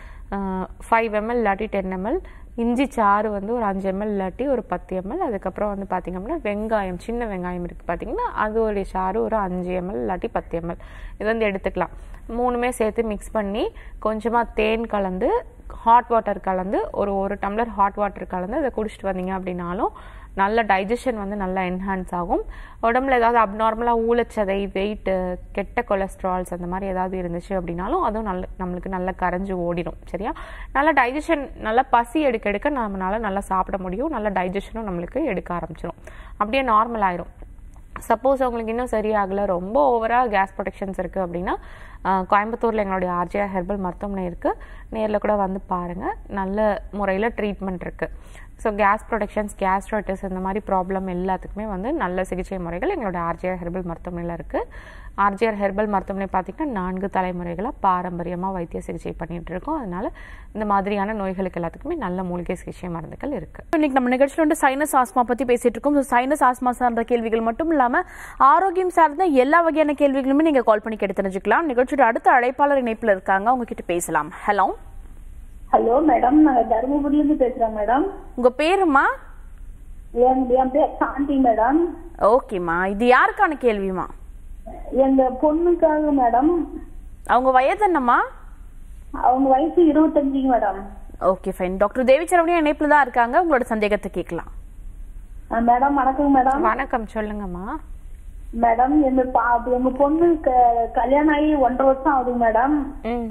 ஃபைவ் எம்எல் இல்லாட்டி டென் எம்எல் இஞ்சி சாறு வந்து ஒரு அஞ்சு எம்எல் இல்லாட்டி ஒரு பத்து எம்எல் அதுக்கப்புறம் வந்து பார்த்தீங்க அப்படின்னா வெங்காயம் சின்ன வெங்காயம் இருக்குது பார்த்தீங்கன்னா அதோடைய சாறு ஒரு அஞ்சு எம்எல் இல்லாட்டி பத்து எம்எல் இது வந்து எடுத்துக்கலாம் மூணுமே சேர்த்து மிக்ஸ் பண்ணி கொஞ்சமாக தேன் கலந்து ஹாட் வாட்டர் கலந்து ஒரு ஒரு டம்ளர் ஹாட் வாட்டர் கலந்து அதை குடிச்சிட்டு வந்தீங்க அப்படின்னாலும் நல்ல டைஜஷன் வந்து நல்லா என்ஹான்ஸ் ஆகும் உடம்புல ஏதாவது அப்நார்மலாக ஊழச்சதை வெயிட்டு கெட்ட கொலஸ்ட்ரால்ஸ் அந்த மாதிரி ஏதாவது இருந்துச்சு அப்படின்னாலும் அதுவும் நல்ல நம்மளுக்கு நல்லா கரைஞ்சு ஓடிடும் சரியா நல்ல டைஜஷன் நல்லா பசி எடுக்க எடுக்க நம்மளால நல்லா சாப்பிட முடியும் நல்ல டைஜஷனும் நம்மளுக்கு எடுக்க ஆரம்பிச்சிடும் அப்படியே நார்மல் ஆயிரும் சப்போஸ் உங்களுக்கு இன்னும் சரியாகல ரொம்ப ஓவராக கேஸ் ப்ரொடெக்ஷன்ஸ் இருக்குது அப்படின்னா ஆஹ், கோயம்புத்தூரில் எங்களுடைய ஆர்ஜிஆர் ஹெர்பல் மருத்துவமனை இருக்குது நேரில் கூட வந்து பாருங்கள் நல்ல முறையில் ட்ரீட்மெண்ட் இருக்குது ஸோ கேஸ் ப்ரொடெக்ஷன்ஸ் கேஸ்ட்ரைட்டிஸ் இந்த மாதிரி ப்ராப்ளம் எல்லாத்துக்குமே வந்து நல்ல சிகிச்சை முறைகள் எங்களோட ஆர்ஜிஆர் ஹெர்பல் மருத்துவமனையில் இருக்குது ஆர்ஜிஆர் ஹெர்பல் மருத்துவமனை பார்த்திங்கன்னா நான்கு தலைமுறைகளாக பாரம்பரியமாக வைத்திய சிகிச்சை பண்ணிட்டு இருக்கோம் அதனால இந்த மாதிரியான நோய்களுக்கு எல்லாத்துக்குமே நல்ல மூலிகை சிகிச்சை மருந்துகள் இருக்குது இன்னைக்கு நம்ம நிகழ்ச்சியில் வந்து சைனஸ் ஆஸ்மா பத்தி பேசிட்டு இருக்கோம் சைனஸ் ஆஸ்மா சார்ந்த கேள்விகள் மட்டும் இல்லாம ஆரோக்கியம் சார்ந்த எல்லா வகையான கேள்விகளுமே நீங்க கால் பண்ணி கேட்டு தெரிஞ்சுக்கலாம் நிகழ்ச்சியோட அடுத்த அழைப்பாளர் இணைப்புல இருக்காங்க அவங்க கிட்ட பேசலாம் ஹலோ ஹலோ மேடம் நாங்க தருமபுரில இருந்து பேசுறோம் மேடம் உங்க பேருமா என் என் பேர் சாந்தி மேடம் ஓகேம்மா இது யாருக்கான கேள்விமா எங்க பொண்ணுக்காக மேடம் அவங்க வயது என்னம்மா அவங்க வயசு இருபத்தஞ்சுங்க மேடம் ஓகே ஃபைன் டாக்டர் தேவிச்சரவணியா இணைப்புல தான் இருக்காங்க உங்களோட சந்தேகத்தை கேட்கலாம் ஆ, மேடம் வணக்கம் மேடம் வணக்கம் சொல்லுங்கம்மா மேடம் எங்க பா எங்க பொண்ணு க- கல்யாணம் ஆகி ஒன்றரை வருஷம் ஆகுதுங்க மேடம் ம்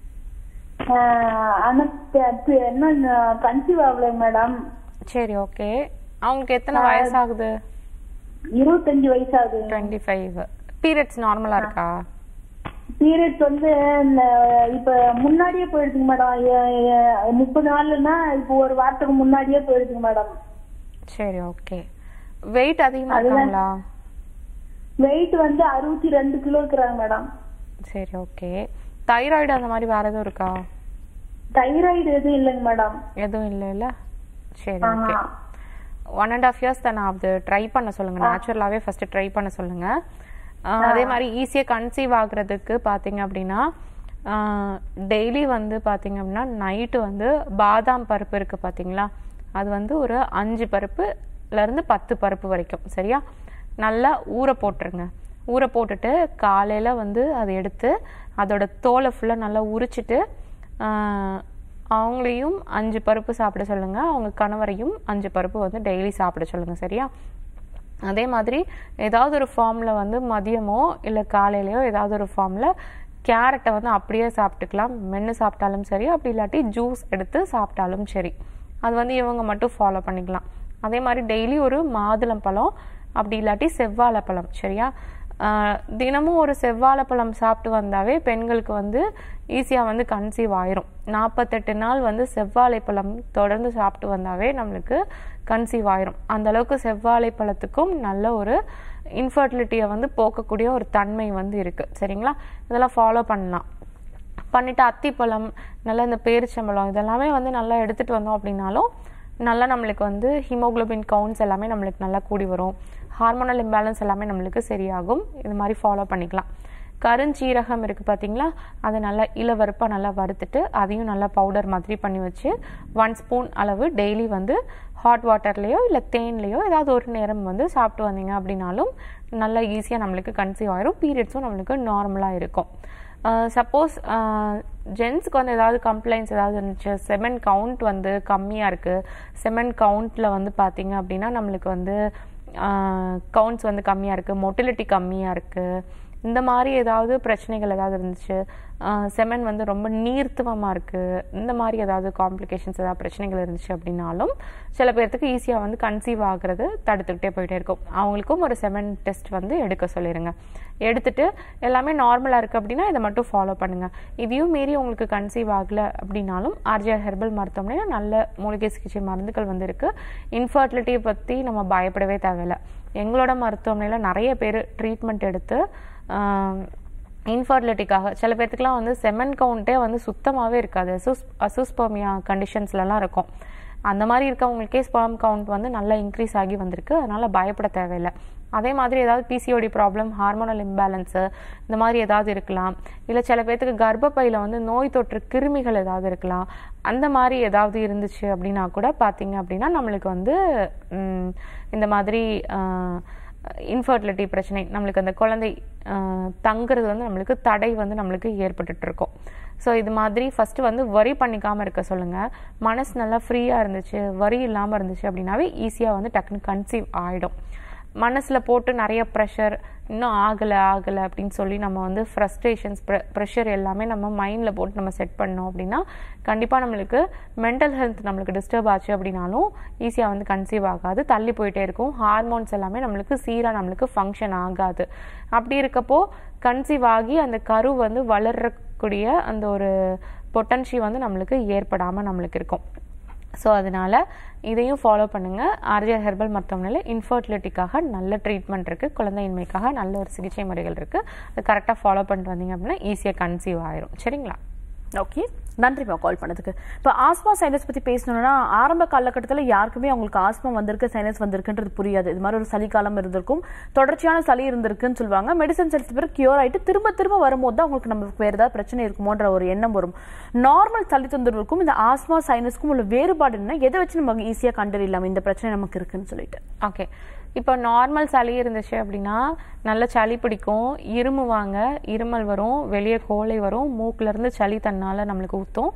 ஆ, ஆனா தெ- தெ- என்ன கன்சீவ் ஆகலைங்க மேடம் சரி ஓகே அவங்களுக்கு எத்தனை வயசாகுது இருபத்தஞ்சு வயசு ஆகுது டுவெண்ட்டி ஃபைவ் பீரியட்ஸ் நார்மலாக இருக்கா பீரியட்ஸ் வந்து இந்த இப்ப முன்னாடியே போயிடுச்சுங்க மேடம் எ- எ- முப்பது நாள்னா இப்போ ஒரு வாரத்துக்கு முன்னாடியே போயிடுச்சுங்க மேடம் சரி ஓகே வெயிட் அதிகமாக இருக்காங்களா வெயிட் வந்து அறுபத்தி ரெண்டு கிலோ இருக்கிறாங்க மேடம் சரி ஓகே தைராய்டு அந்த மாதிரி வேற எதுவும் இருக்கா தைராய்டு எதுவும் இல்லைங்க மேடம் எதுவும் இல்லைல்ல சரி okay one and half years தானே ஆகுது ட்ரை பண்ண சொல்லுங்க நேச்சுரலாகவே ஃபர்ஸ்ட் ட்ரை பண்ண சொல்லுங்க ஆஹ் அதே மாதிரி ஈஸியாக கன்சீவ் ஆகுறதுக்கு பார்த்தீங்க அப்படின்னா டெய்லி வந்து பார்த்தீங்க அப்படின்னா நைட்டு வந்து பாதாம் பருப்பு இருக்கு பார்த்தீங்களா அது வந்து ஒரு அஞ்சு பருப்புல இருந்து பத்து பருப்பு வரைக்கும் சரியா நல்லா ஊற போட்டுருங்க ஊற போட்டுட்டு காலையில வந்து அதை எடுத்து அதோட தோலை ஃபுல்லாக நல்லா உரிச்சிட்டு ஆஹ் அவங்களையும் அஞ்சு பருப்பு சாப்பிட சொல்லுங்க அவங்க கணவரையும் அஞ்சு பருப்பு வந்து டெய்லி சாப்பிட சொல்லுங்க சரியா அதே மாதிரி ஏதாவது ஒரு ஃபார்மில் வந்து மதியமோ இல்லை காலையிலையோ ஏதாவது ஒரு ஃபார்மில் கேரட்டை வந்து அப்படியே சாப்பிட்டுக்கலாம் மென்று சாப்பிட்டாலும் சரி அப்படி இல்லாட்டி ஜூஸ் எடுத்து சாப்பிட்டாலும் சரி அது வந்து இவங்க மட்டும் ஃபாலோ பண்ணிக்கலாம் அதே மாதிரி டெய்லி ஒரு மாதுளம்பழம் அப்படி இல்லாட்டி செவ்வாழைப்பழம் சரியா ஆஹ் தினமும் ஒரு செவ்வாழைப்பழம் சாப்பிட்டு வந்தாவே பெண்களுக்கு வந்து ஈஸியாக வந்து கன்சீவ் ஆயிரும் நாற்பத்தெட்டு நாள் வந்து செவ்வாழைப்பழம் தொடர்ந்து சாப்பிட்டு வந்தாவே நம்மளுக்கு கன்சீவ் ஆயிரும் அந்த அளவுக்கு செவ்வாழைப்பழத்துக்கும் நல்ல ஒரு இன்ஃபர்டிலிட்டியை வந்து போக்கக்கூடிய ஒரு தன்மை வந்து இருக்கு சரிங்களா இதெல்லாம் ஃபாலோ பண்ணலாம் பண்ணிட்டு அத்திப்பழம் நல்லா இந்த பேரிச்சம்பழம் இதெல்லாமே வந்து நல்லா எடுத்துட்டு வந்தோம் அப்படின்னாலும் நல்லா நம்மளுக்கு வந்து ஹீமோகுளோபின் கவுண்ட்ஸ் எல்லாமே நம்மளுக்கு நல்லா கூடி வரும் ஹார்மோனல் இம்பேலன்ஸ் எல்லாமே நம்மளுக்கு சரியாகும் இது மாதிரி ஃபாலோ பண்ணிக்கலாம் கருஞ்சீரகம் இருக்கு பாத்தீங்களா அதை நல்லா இளவருப்பா நல்லா வறுத்துட்டு அதையும் நல்லா பவுடர் மாதிரி பண்ணி வச்சு ஒன் ஸ்பூன் அளவு டெய்லி வந்து ஹாட் வாட்டர்லேயோ இல்லை தேன்லேயோ ஏதாவது ஒரு நேரம் வந்து சாப்பிட்டு வந்தீங்க அப்படின்னாலும் நல்லா ஈஸியாக நம்மளுக்கு கன்சீவ் ஆயிரும் பீரியட்ஸும் நம்மளுக்கு நார்மலாக இருக்கும் சப்போஸ் ஜென்ஸுக்கு வந்து ஏதாவது கம்ப்ளைண்ட்ஸ் ஏதாவது இருந்துச்சு செமன் கவுண்ட் வந்து கம்மியாக இருக்குது செமன் கவுண்ட்டில் வந்து பார்த்தீங்க அப்படின்னா நம்மளுக்கு வந்து கவுண்ட்ஸ் வந்து கம்மியாக இருக்குது மொட்டிலிட்டி கம்மியாக இருக்குது இந்த மாதிரி ஏதாவது பிரச்சனைகள் ஏதாவது இருந்துச்சு செமன் வந்து ரொம்ப நீர்த்துவமாக இருக்குது இந்த மாதிரி ஏதாவது காம்ப்ளிகேஷன்ஸ் ஏதாவது பிரச்சனைகள் இருந்துச்சு அப்படின்னாலும் சில பேர்த்துக்கு ஈஸியாக வந்து கன்சீவ் ஆகுறது தடுத்துக்கிட்டே போயிட்டே இருக்கும் அவங்களுக்கும் ஒரு செமன் டெஸ்ட் வந்து எடுக்க சொல்லிடுங்க எடுத்துட்டு எல்லாமே நார்மலாக இருக்குது அப்படின்னா இதை மட்டும் ஃபாலோ பண்ணுங்கள் இதையும் மீறி உங்களுக்கு கன்சீவ் ஆகலை அப்படின்னாலும் ஆர்ஜிஆர் ஹெர்பல் மருத்துவமனையில் நல்ல மூலிகை சிகிச்சை மருந்துகள் வந்து இருக்குது இன்ஃபர்டிலிட்டியை பற்றி நம்ம பயப்படவே தேவையில்லை எங்களோட மருத்துவமனையில் நிறைய பேர் ட்ரீட்மெண்ட் எடுத்து இன்ஃபர்டிலிட்டிக்காக சில பேர்த்துக்குலாம் வந்து செமன் கவுண்ட்டே வந்து சுத்தமாகவே இருக்காது அசூஸ் அசூஸ்பர்மியா கண்டிஷன்ஸ்லலாம் இருக்கும் அந்த மாதிரி இருக்கவங்களுக்கே ஸ்பெர்ம் கவுண்ட் வந்து நல்லா இன்க்ரீஸ் ஆகி வந்திருக்கு அதனால பயப்பட தேவையில்லை அதே மாதிரி ஏதாவது பிசிஓடி ப்ராப்ளம் ஹார்மோனல் இம்பேலன்ஸு இந்த மாதிரி ஏதாவது இருக்கலாம் இல்லை சில பேர்த்துக்கு கர்ப்பப்பையில் வந்து நோய் தொற்று கிருமிகள் ஏதாவது இருக்கலாம் அந்த மாதிரி ஏதாவது இருந்துச்சு அப்படின்னா கூட பார்த்தீங்க அப்படின்னா நம்மளுக்கு வந்து ம், இந்த மாதிரி இன்ஃபர்டிலிட்டி பிரச்சனை நம்மளுக்கு அந்த குழந்தை அஹ், தங்குறது வந்து நம்மளுக்கு தடை வந்து நம்மளுக்கு ஏற்பட்டுட்டு இருக்கும் ஸோ இது மாதிரி ஃபர்ஸ்ட் வந்து வரி பண்ணிக்காம இருக்க சொல்லுங்க மனசு நல்லா ஃப்ரீயாக இருந்துச்சு வரி இல்லாமல் இருந்துச்சு அப்படின்னாவே ஈஸியாக வந்து டக்குன்னு கன்சீவ் ஆகிடும் மனசில் போட்டு நிறைய ப்ரெஷர் இன்னும் ஆகலை ஆகலை அப்படின்னு சொல்லி நம்ம வந்து ஃப்ரஸ்ட்ரேஷன்ஸ் ப்ரெஷர் எல்லாமே நம்ம மைண்டில் போட்டு நம்ம செட் பண்ணோம் அப்படின்னா கண்டிப்பாக நம்மளுக்கு மென்டல் ஹெல்த் நம்மளுக்கு டிஸ்டர்ப் ஆச்சு அப்படின்னாலும் ஈஸியாக வந்து கன்சீவ் ஆகாது தள்ளி போயிட்டே இருக்கும் ஹார்மோன்ஸ் எல்லாமே நம்மளுக்கு சீராக நம்மளுக்கு ஃபங்க்ஷன் ஆகாது அப்படி இருக்கப்போ கன்சீவ் ஆகி அந்த கரு வந்து வளரக்கூடிய அந்த ஒரு பொட்டன்ஷி வந்து நம்மளுக்கு ஏற்படாமல் நம்மளுக்கு இருக்கும் ஸோ அதனால இதையும் ஃபாலோ பண்ணுங்க ஆர்ஜிஆர் ஹெர்பல் மருத்துவமனையில் இன்ஃபர்டிலிட்டிக்காக நல்ல ட்ரீட்மெண்ட் இருக்கு குழந்தையின்மைக்காக நல்ல ஒரு சிகிச்சை முறைகள் இருக்கு அது கரெக்டாக ஃபாலோ பண்ணிட்டு வந்தீங்க அப்படின்னா ஈஸியாக கன்சீவ் ஆயிரும் சரிங்களா ஓகே நன்றிப்பா கால் பண்ணதுக்கு இப்போ ஆஸ்மா சைனஸ் பத்தி பேசணும்னா ஆரம்ப காலகட்டத்தில் யாருக்குமே அவங்களுக்கு ஆஸ்மா வந்திருக்கு சைனஸ் வந்திருக்குன்றது புரியாது இது மாதிரி ஒரு சளி காலம் இருந்திருக்கும் தொடர்ச்சியான சளி இருந்திருக்குன்னு சொல்லுவாங்க மெடிசன்ஸ் எடுத்த பிறகு கியூர் ஆயிட்டு திரும்ப திரும்ப வரும்போது தான் அவங்களுக்கு நம்மளுக்கு வேற ஏதாவது பிரச்சனை இருக்குமோன்ற ஒரு எண்ணம் வரும் நார்மல் சளி தொந்தரவுக்கும் இந்த ஆஸ்மா சைனஸ்க்கும் உள்ள வேறுபாடு என்ன எதை வச்சு நம்ம ஈஸியாக கண்டறியலாம் இந்த பிரச்சனை நமக்கு இருக்குன்னு சொல்லிட்டு ஓகே இப்போ நார்மல் சளி இருந்துச்சு அப்படின்னா நல்ல சளி பிடிக்கும் இருமுவாங்க இருமல் வரும் வெளியே கோலை வரும் மூக்குல இருந்து சளி தன்னால நம்மளுக்கு ஊற்றும்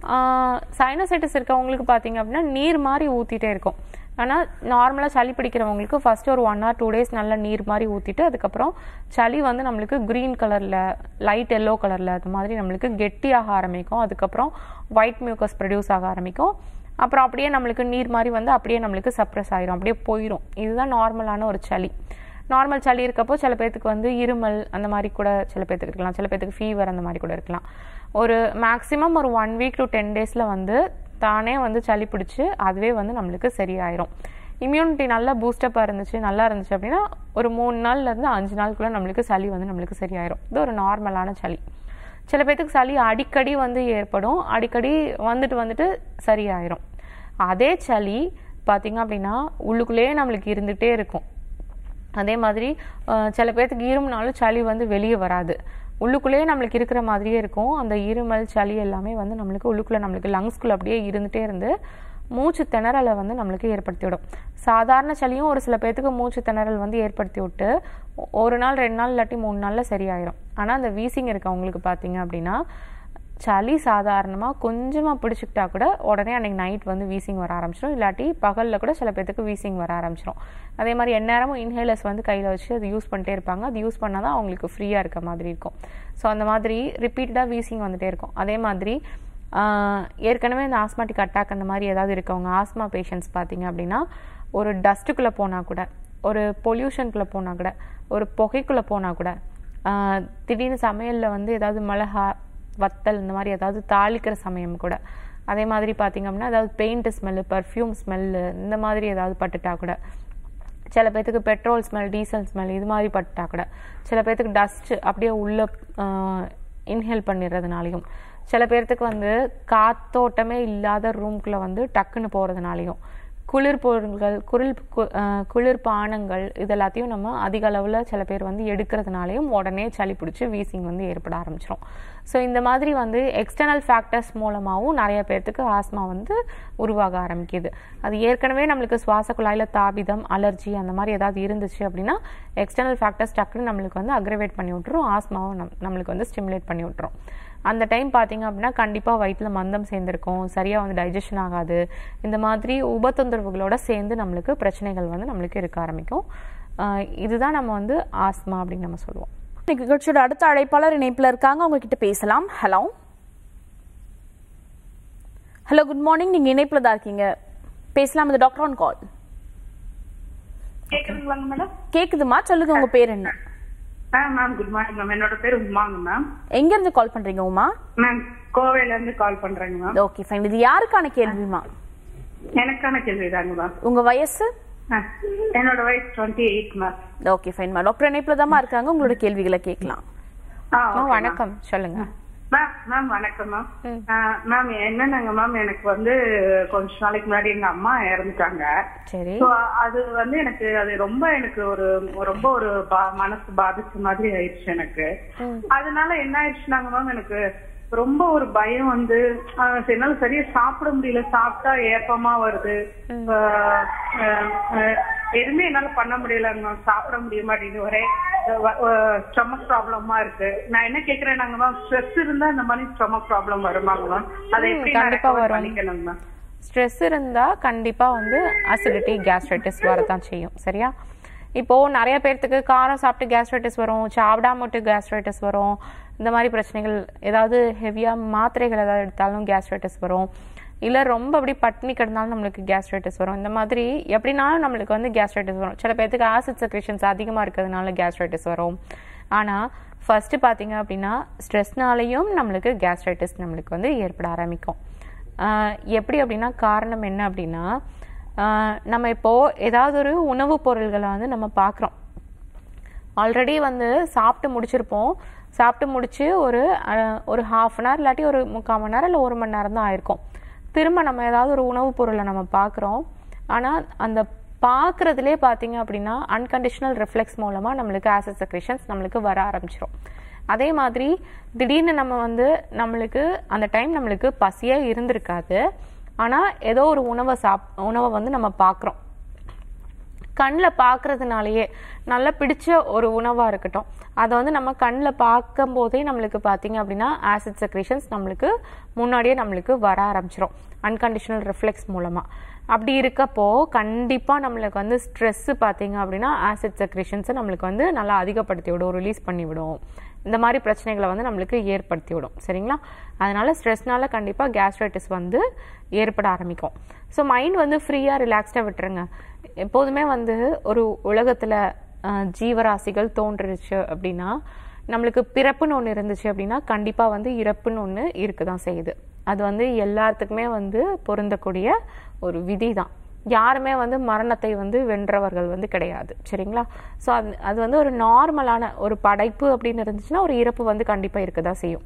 சைனசைட்டிஸ் இருக்கவங்களுக்கு பார்த்தீங்க அப்படின்னா நீர் மாதிரி ஊற்றிட்டே இருக்கும் ஆனால் நார்மலாக சளி பிடிக்கிறவங்களுக்கு ஃபர்ஸ்ட் ஒரு ஒன் ஆர் டூ டேஸ் நல்ல நீர் மாதிரி ஊற்றிட்டு அதுக்கப்புறம் சளி வந்து நம்மளுக்கு க்ரீன் கலரில் லைட் எல்லோ கலரில் அது மாதிரி நம்மளுக்கு கெட்டியாக ஆரம்பிக்கும் அதுக்கப்புறம் ஒயிட் மியூக்கஸ் ப்ரொடியூஸ் ஆக ஆரம்பிக்கும் அப்புறம் அப்படியே நம்மளுக்கு நீர் மாதிரி வந்து அப்படியே நம்மளுக்கு சப்ரஸ் ஆயிரும் அப்படியே போயிடும் இதுதான் நார்மலான ஒரு சளி நார்மல் சளி இருக்கப்போ சில பேர்த்துக்கு வந்து இருமல் அந்த மாதிரி கூட சில பேர்த்துக்கு இருக்கலாம் சில பேர்த்துக்கு ஃபீவர் அந்த மாதிரி கூட இருக்கலாம் ஒரு மேக்ஸிமம் ஒரு ஒன் வீக் டு டென் டேஸில் வந்து தானே வந்து சளி பிடிச்சி அதுவே வந்து நம்மளுக்கு சரியாயிரும் இம்யூனிட்டி நல்லா பூஸ்டப்பாக இருந்துச்சு நல்லா இருந்துச்சு அப்படின்னா ஒரு மூணு நாள்ல இருந்து அஞ்சு நாளுக்குள்ள நம்மளுக்கு சளி வந்து நம்மளுக்கு சரியாயிரும் இது ஒரு நார்மலான சளி சில பேர்த்துக்கு சளி அடிக்கடி வந்து ஏற்படும் அடிக்கடி வந்துட்டு வந்துட்டு சரியாயிரும் அதே சளி பார்த்தீங்க அப்படின்னா உள்ளுக்குள்ளேயே நம்மளுக்கு இருந்துகிட்டே இருக்கும் அதே மாதிரி அஹ், சில பேர்த்துக்கு இருமுனாலும் சளி வந்து வெளியே வராது உள்ளுக்குள்ளேயே நம்மளுக்கு இருக்கிற மாதிரியே இருக்கும் அந்த இருமல் சளி எல்லாமே வந்து நம்மளுக்கு உள்ளுக்குள்ளே நம்மளுக்கு லங்ஸ்குள்ளே அப்படியே இருந்துகிட்டே இருந்து மூச்சு திணறலை வந்து நம்மளுக்கு ஏற்படுத்தி விடும் சாதாரண சளியும் ஒரு சில பேர்த்துக்கு மூச்சு திணறல் வந்து ஏற்படுத்தி விட்டு ஒ- ஒரு நாள் ரெண்டு நாள் இல்லாட்டி மூணு நாளில் சரியாயிரும் ஆனால் அந்த வீசிங் இருக்கவங்களுக்கு பார்த்தீங்க அப்படின்னா சளி சாதாரணமாக கொஞ்சமாக பிடிச்சிக்கிட்டா கூட உடனே அன்னைக்கு நைட் வந்து வீசிங் வர ஆரம்பிச்சிடும் இல்லாட்டி பகலில் கூட சில பேர்த்துக்கு வீசிங் வர ஆரம்பிச்சிடும் அதே மாதிரி எந்நேரமும் இன்ஹேலர்ஸ் வந்து கையில் வச்சு அது யூஸ் பண்ணிட்டே இருப்பாங்க அது யூஸ் பண்ணால் தான் அவங்களுக்கு ஃப்ரீயாக இருக்க மாதிரி இருக்கும் ஸோ அந்த மாதிரி ரிப்பீட்டடாக வீசிங் வந்துட்டே இருக்கும் அதே மாதிரி ஆஹ், ஏற்கனவே இந்த ஆஸ்மாட்டிக் அட்டாக் அந்த மாதிரி ஏதாவது இருக்கவங்க ஆஸ்மா பேஷண்ட்ஸ் பார்த்தீங்க அப்படின்னா ஒரு டஸ்ட்டுக்குள்ளே போனால் கூட ஒரு பொல்யூஷனுக்குள்ளே போனால் கூட ஒரு புகைக்குள்ளே போனால் கூட ஆஹ், திடீர்னு சமையலில் வந்து ஏதாவது மிளகா வத்தல் இந்த மாதிரி ஏதாவது தாளிக்கிற சமயம் கூட அதே மாதிரி பார்த்தீங்க அப்படின்னா ஏதாவது பெயிண்ட் ஸ்மெல்லு பர்ஃப்யூம் ஸ்மெல்லு இந்த மாதிரி ஏதாவது பட்டுட்டா கூட சில பேர்த்துக்கு பெட்ரோல் ஸ்மெல் டீசல் ஸ்மெல் இது மாதிரி பட்டுட்டா கூட சில பேர்த்துக்கு டஸ்ட் அப்படியே உள்ள இன்ஹேல் பண்ணிடுறதுனாலையும் சில பேர்த்துக்கு வந்து காத்தோட்டமே இல்லாத ரூம்குள்ளே வந்து டக்குன்னு போகிறதுனாலையும் குளிர் பொருள்கள் குளிர் கு- அஹ் குளிர் பானங்கள் இது எல்லாத்தையும் நம்ம அதிக அளவில் சில பேர் வந்து எடுக்கிறதுனாலையும் உடனே சளி பிடிச்சி வீசிங் வந்து ஏற்பட ஆரம்பிச்சிடும் ஸோ இந்த மாதிரி வந்து எக்ஸ்டர்னல் ஃபேக்டர்ஸ் மூலமாகவும் நிறைய பேர்த்துக்கு ஆஸ்மா வந்து உருவாக ஆரம்பிக்குது அது ஏற்கனவே நம்மளுக்கு சுவாச குழாயில் தாபிதம் அலர்ஜி அந்த மாதிரி ஏதாவது இருந்துச்சு அப்படின்னா எக்ஸ்டர்னல் ஃபேக்டர்ஸ் டக்குன்னு நம்மளுக்கு வந்து அக்ரவேட் பண்ணி விட்டுரும் ஆஸ்மாவை நம் நம்மளுக்கு வந்து ஸ்டிமுலேட் பண்ணி விட்டுரும் அந்த டைம் பார்த்தீங்க அப்படின்னா கண்டிப்பாக வயிற்றில் மந்தம் சேர்ந்துருக்கும் சரியாக வந்து டைஜஷன் ஆகாது இந்த மாதிரி உபத்தொந்தரவுகளோட சேர்ந்து நம்மளுக்கு பிரச்சனைகள் வந்து நம்மளுக்கு இருக்க ஆரம்பிக்கும் ஆஹ் இதுதான் நம்ம வந்து ஆஸ்மா அப்படின்னு நம்ம சொல்லுவோம் இன்னைக்கு நிகழ்ச்சியோட அடுத்த அழைப்பாளர் இணைப்புல இருக்காங்க அவங்க கிட்ட பேசலாம் ஹலோ ஹலோ குட் மார்னிங் நீங்க இணைப்புல தான் இருக்கீங்க பேசலாம் இது டாக்டர் ஆன் கால் கேக்குதுங்களாங்க மேடம் கேக்குதுமா சொல்லுங்க உங்க பேர் என்ன ஆ மேம் குட் மார்னிங் மேம் என்னோட பேர் உமாங்க மேம் எங்க இருந்து கால் பண்றீங்க உமா மேம் கோவையில இருந்து கால் பண்றேங்க மேம் ஓகே ஃபைன் இது யாருக்கான கேள்விமா எனக்கான கேள்விதாங்க மேம் உங்க வயசு ஆ, என்னோட வயசு டுவெண்ட்டி எயிட் மேம் ஓகே ஃபைன்மா டாக்டர் இணைப்புல தான் இருக்காங்க உங்களோட கேள்விகளை கேட்கலாம் ஆ ஆ, okay, வணக்கம் சொல்லுங்க மேம் மேம் வணக்கம் மேம் ஆ, மேம் என்னன்னாங்க மேம் எனக்கு வந்து கொஞ்ச நாளைக்கு முன்னாடி எங்க அம்மா இறந்துட்டாங்க சரி So, அது வந்து எனக்கு அது ரொம்ப எனக்கு ஒரு ரொம்ப ஒரு பா- மனசு பாதிச்ச மாதிரி ஆயிடுச்சு எனக்கு அதனால என்ன ஆயிடுச்சுனாங்க மேம் எனக்கு ரொம்ப ஒரு பயம் வந்து ஆஹ் என்னால சரியா சாப்பிட முடியல சாப்பிட்டா ஏப்பமா வருது ஆஹ் ஆஹ் எதுவுமே என்னால பண்ண முடியலங்க மேம் சாப்பிட முடிய மாட்டேங்குது ஒரே ஸ்டொமக் ப்ராப்ளமா இருக்கு நான் என்ன கேக்குறேன் நாங்க மேம் ஸ்ட்ரெஸ் இருந்தா இந்த மாதிரி ஸ்டொமக் ப்ராப்ளம் வருமாங்க மேம் அதை ம், எப்படி நான் கண்டிப்பா recover வரும். பண்ணிக்கணுங்க மேம் ஸ்ட்ரெஸ் இருந்தால் கண்டிப்பாக வந்து அசிடிட்டி கேஸ்ட்ரைட்டிஸ் வரதான் செய்யும் சரியா இப்போது நிறைய பேர்த்துக்கு காரம் சாப்பிட்டு கேஸ்ட்ரைட்டிஸ் வரும் சாப்பிடாம விட்டு கேஸ்ட்ரைட்டிஸ் வரும் இந்த மாதிரி பிரச்சனைகள் ஏதாவது ஹெவியாக மாத்திரைகள் ஏதாவது எடுத்தாலும் கேஸ்ட்ரைட்டிஸ் வரும் இல்லை ரொம்ப அப்படி பட்னி கிடந்தாலும் நம்மளுக்கு கேஸ்ட்ரைட்டிஸ் வரும் இந்த மாதிரி எப்படினாலும் நம்மளுக்கு வந்து கேஸ்ட்ரைட்டிஸ் வரும் சில பேர்த்துக்கு ஆசிட் செக்ரேஷன்ஸ் அதிகமாக இருக்கிறதுனால கேஸ்ட்ரைட்டிஸ் வரும் ஆனால் ஃபர்ஸ்ட் பார்த்தீங்க அப்படின்னா ஸ்ட்ரெஸ்னாலையும் நம்மளுக்கு கேஸ்ட்ரைட்டிஸ் நம்மளுக்கு வந்து ஏற்பட ஆரம்பிக்கும் ஆஹ் எப்படி அப்படின்னா காரணம் என்ன அப்படின்னா ஆஹ் நம்ம இப்போ ஏதாவது ஒரு உணவுப் பொருள்களை வந்து நம்ம பார்க்குறோம் ஆல்ரெடி வந்து சாப்பிட்டு முடிச்சிருப்போம் சாப்பிட்டு முடிச்சு ஒரு அஹ், ஒரு ஹாஃப் அன் ஹவர் இல்லாட்டி ஒரு முக்கால் மணி நேரம் இல்லை ஒரு மணி நேரம் தான் ஆயிருக்கும் திரும்ப நம்ம ஏதாவது ஒரு உணவுப் பொருளை நம்ம பார்க்குறோம் ஆனால் அந்த பார்க்குறதுலே பார்த்தீங்க அப்படின்னா அன்கண்டிஷனல் ரிஃப்ளெக்ஸ் மூலமாக நம்மளுக்கு ஆசிட் செக்ரேஷன்ஸ் நம்மளுக்கு வர ஆரம்பிச்சிரும் அதே மாதிரி திடீர்னு நம்ம வந்து நம்மளுக்கு அந்த டைம் நம்மளுக்கு பசியே இருந்திருக்காது ஆனால் ஏதோ ஒரு உணவை சாப் உணவை வந்து நம்ம பார்க்குறோம் கண்ணில் பார்க்கறதுனாலயே நல்லா பிடிச்ச ஒரு உணவாக இருக்கட்டும் அதை வந்து நம்ம கண்ணில் பார்க்கும் போதே நம்மளுக்கு பார்த்தீங்க அப்படின்னா ஆசிட் செக்ரேஷன்ஸ் நம்மளுக்கு முன்னாடியே நம்மளுக்கு வர ஆரம்பிச்சிரும் அன்கண்டிஷனல் ரிஃப்ளெக்ஸ் மூலமாக அப்படி இருக்கப்போ கண்டிப்பாக நம்மளுக்கு வந்து ஸ்ட்ரெஸ்ஸு பார்த்தீங்க அப்படின்னா ஆசிட் செக்ரேஷன்ஸை நம்மளுக்கு வந்து நல்லா அதிகப்படுத்தி விடும் ரிலீஸ் பண்ணி விடும் இந்த மாதிரி பிரச்சனைகளை வந்து நம்மளுக்கு ஏற்படுத்தி விடும் சரிங்களா அதனால ஸ்ட்ரெஸ்னால கண்டிப்பாக கேஸ்ட்ரைட்டிஸ் வந்து ஏற்பட ஆரம்பிக்கும் ஸோ மைண்ட் வந்து ஃப்ரீயாக ரிலாக்ஸ்டாக விட்டுருங்க எப்போதுமே வந்து ஒரு உலகத்தில் ஜீவராசிகள் தோன்றுச்சு அப்படின்னா நம்மளுக்கு பிறப்புன்னு ஒன்று இருந்துச்சு அப்படின்னா கண்டிப்பாக வந்து இறப்புன்னு ஒன்று இருக்க தான் செய்யுது அது வந்து எல்லாத்துக்குமே வந்து பொருந்தக்கூடிய ஒரு விதி தான் யாருமே வந்து மரணத்தை வந்து வென்றவர்கள் வந்து கிடையாது சரிங்களா ஸோ அது அது வந்து ஒரு நார்மலான ஒரு படைப்பு அப்படின்னு இருந்துச்சுன்னா ஒரு இறப்பு வந்து கண்டிப்பாக இருக்க தான் செய்யும்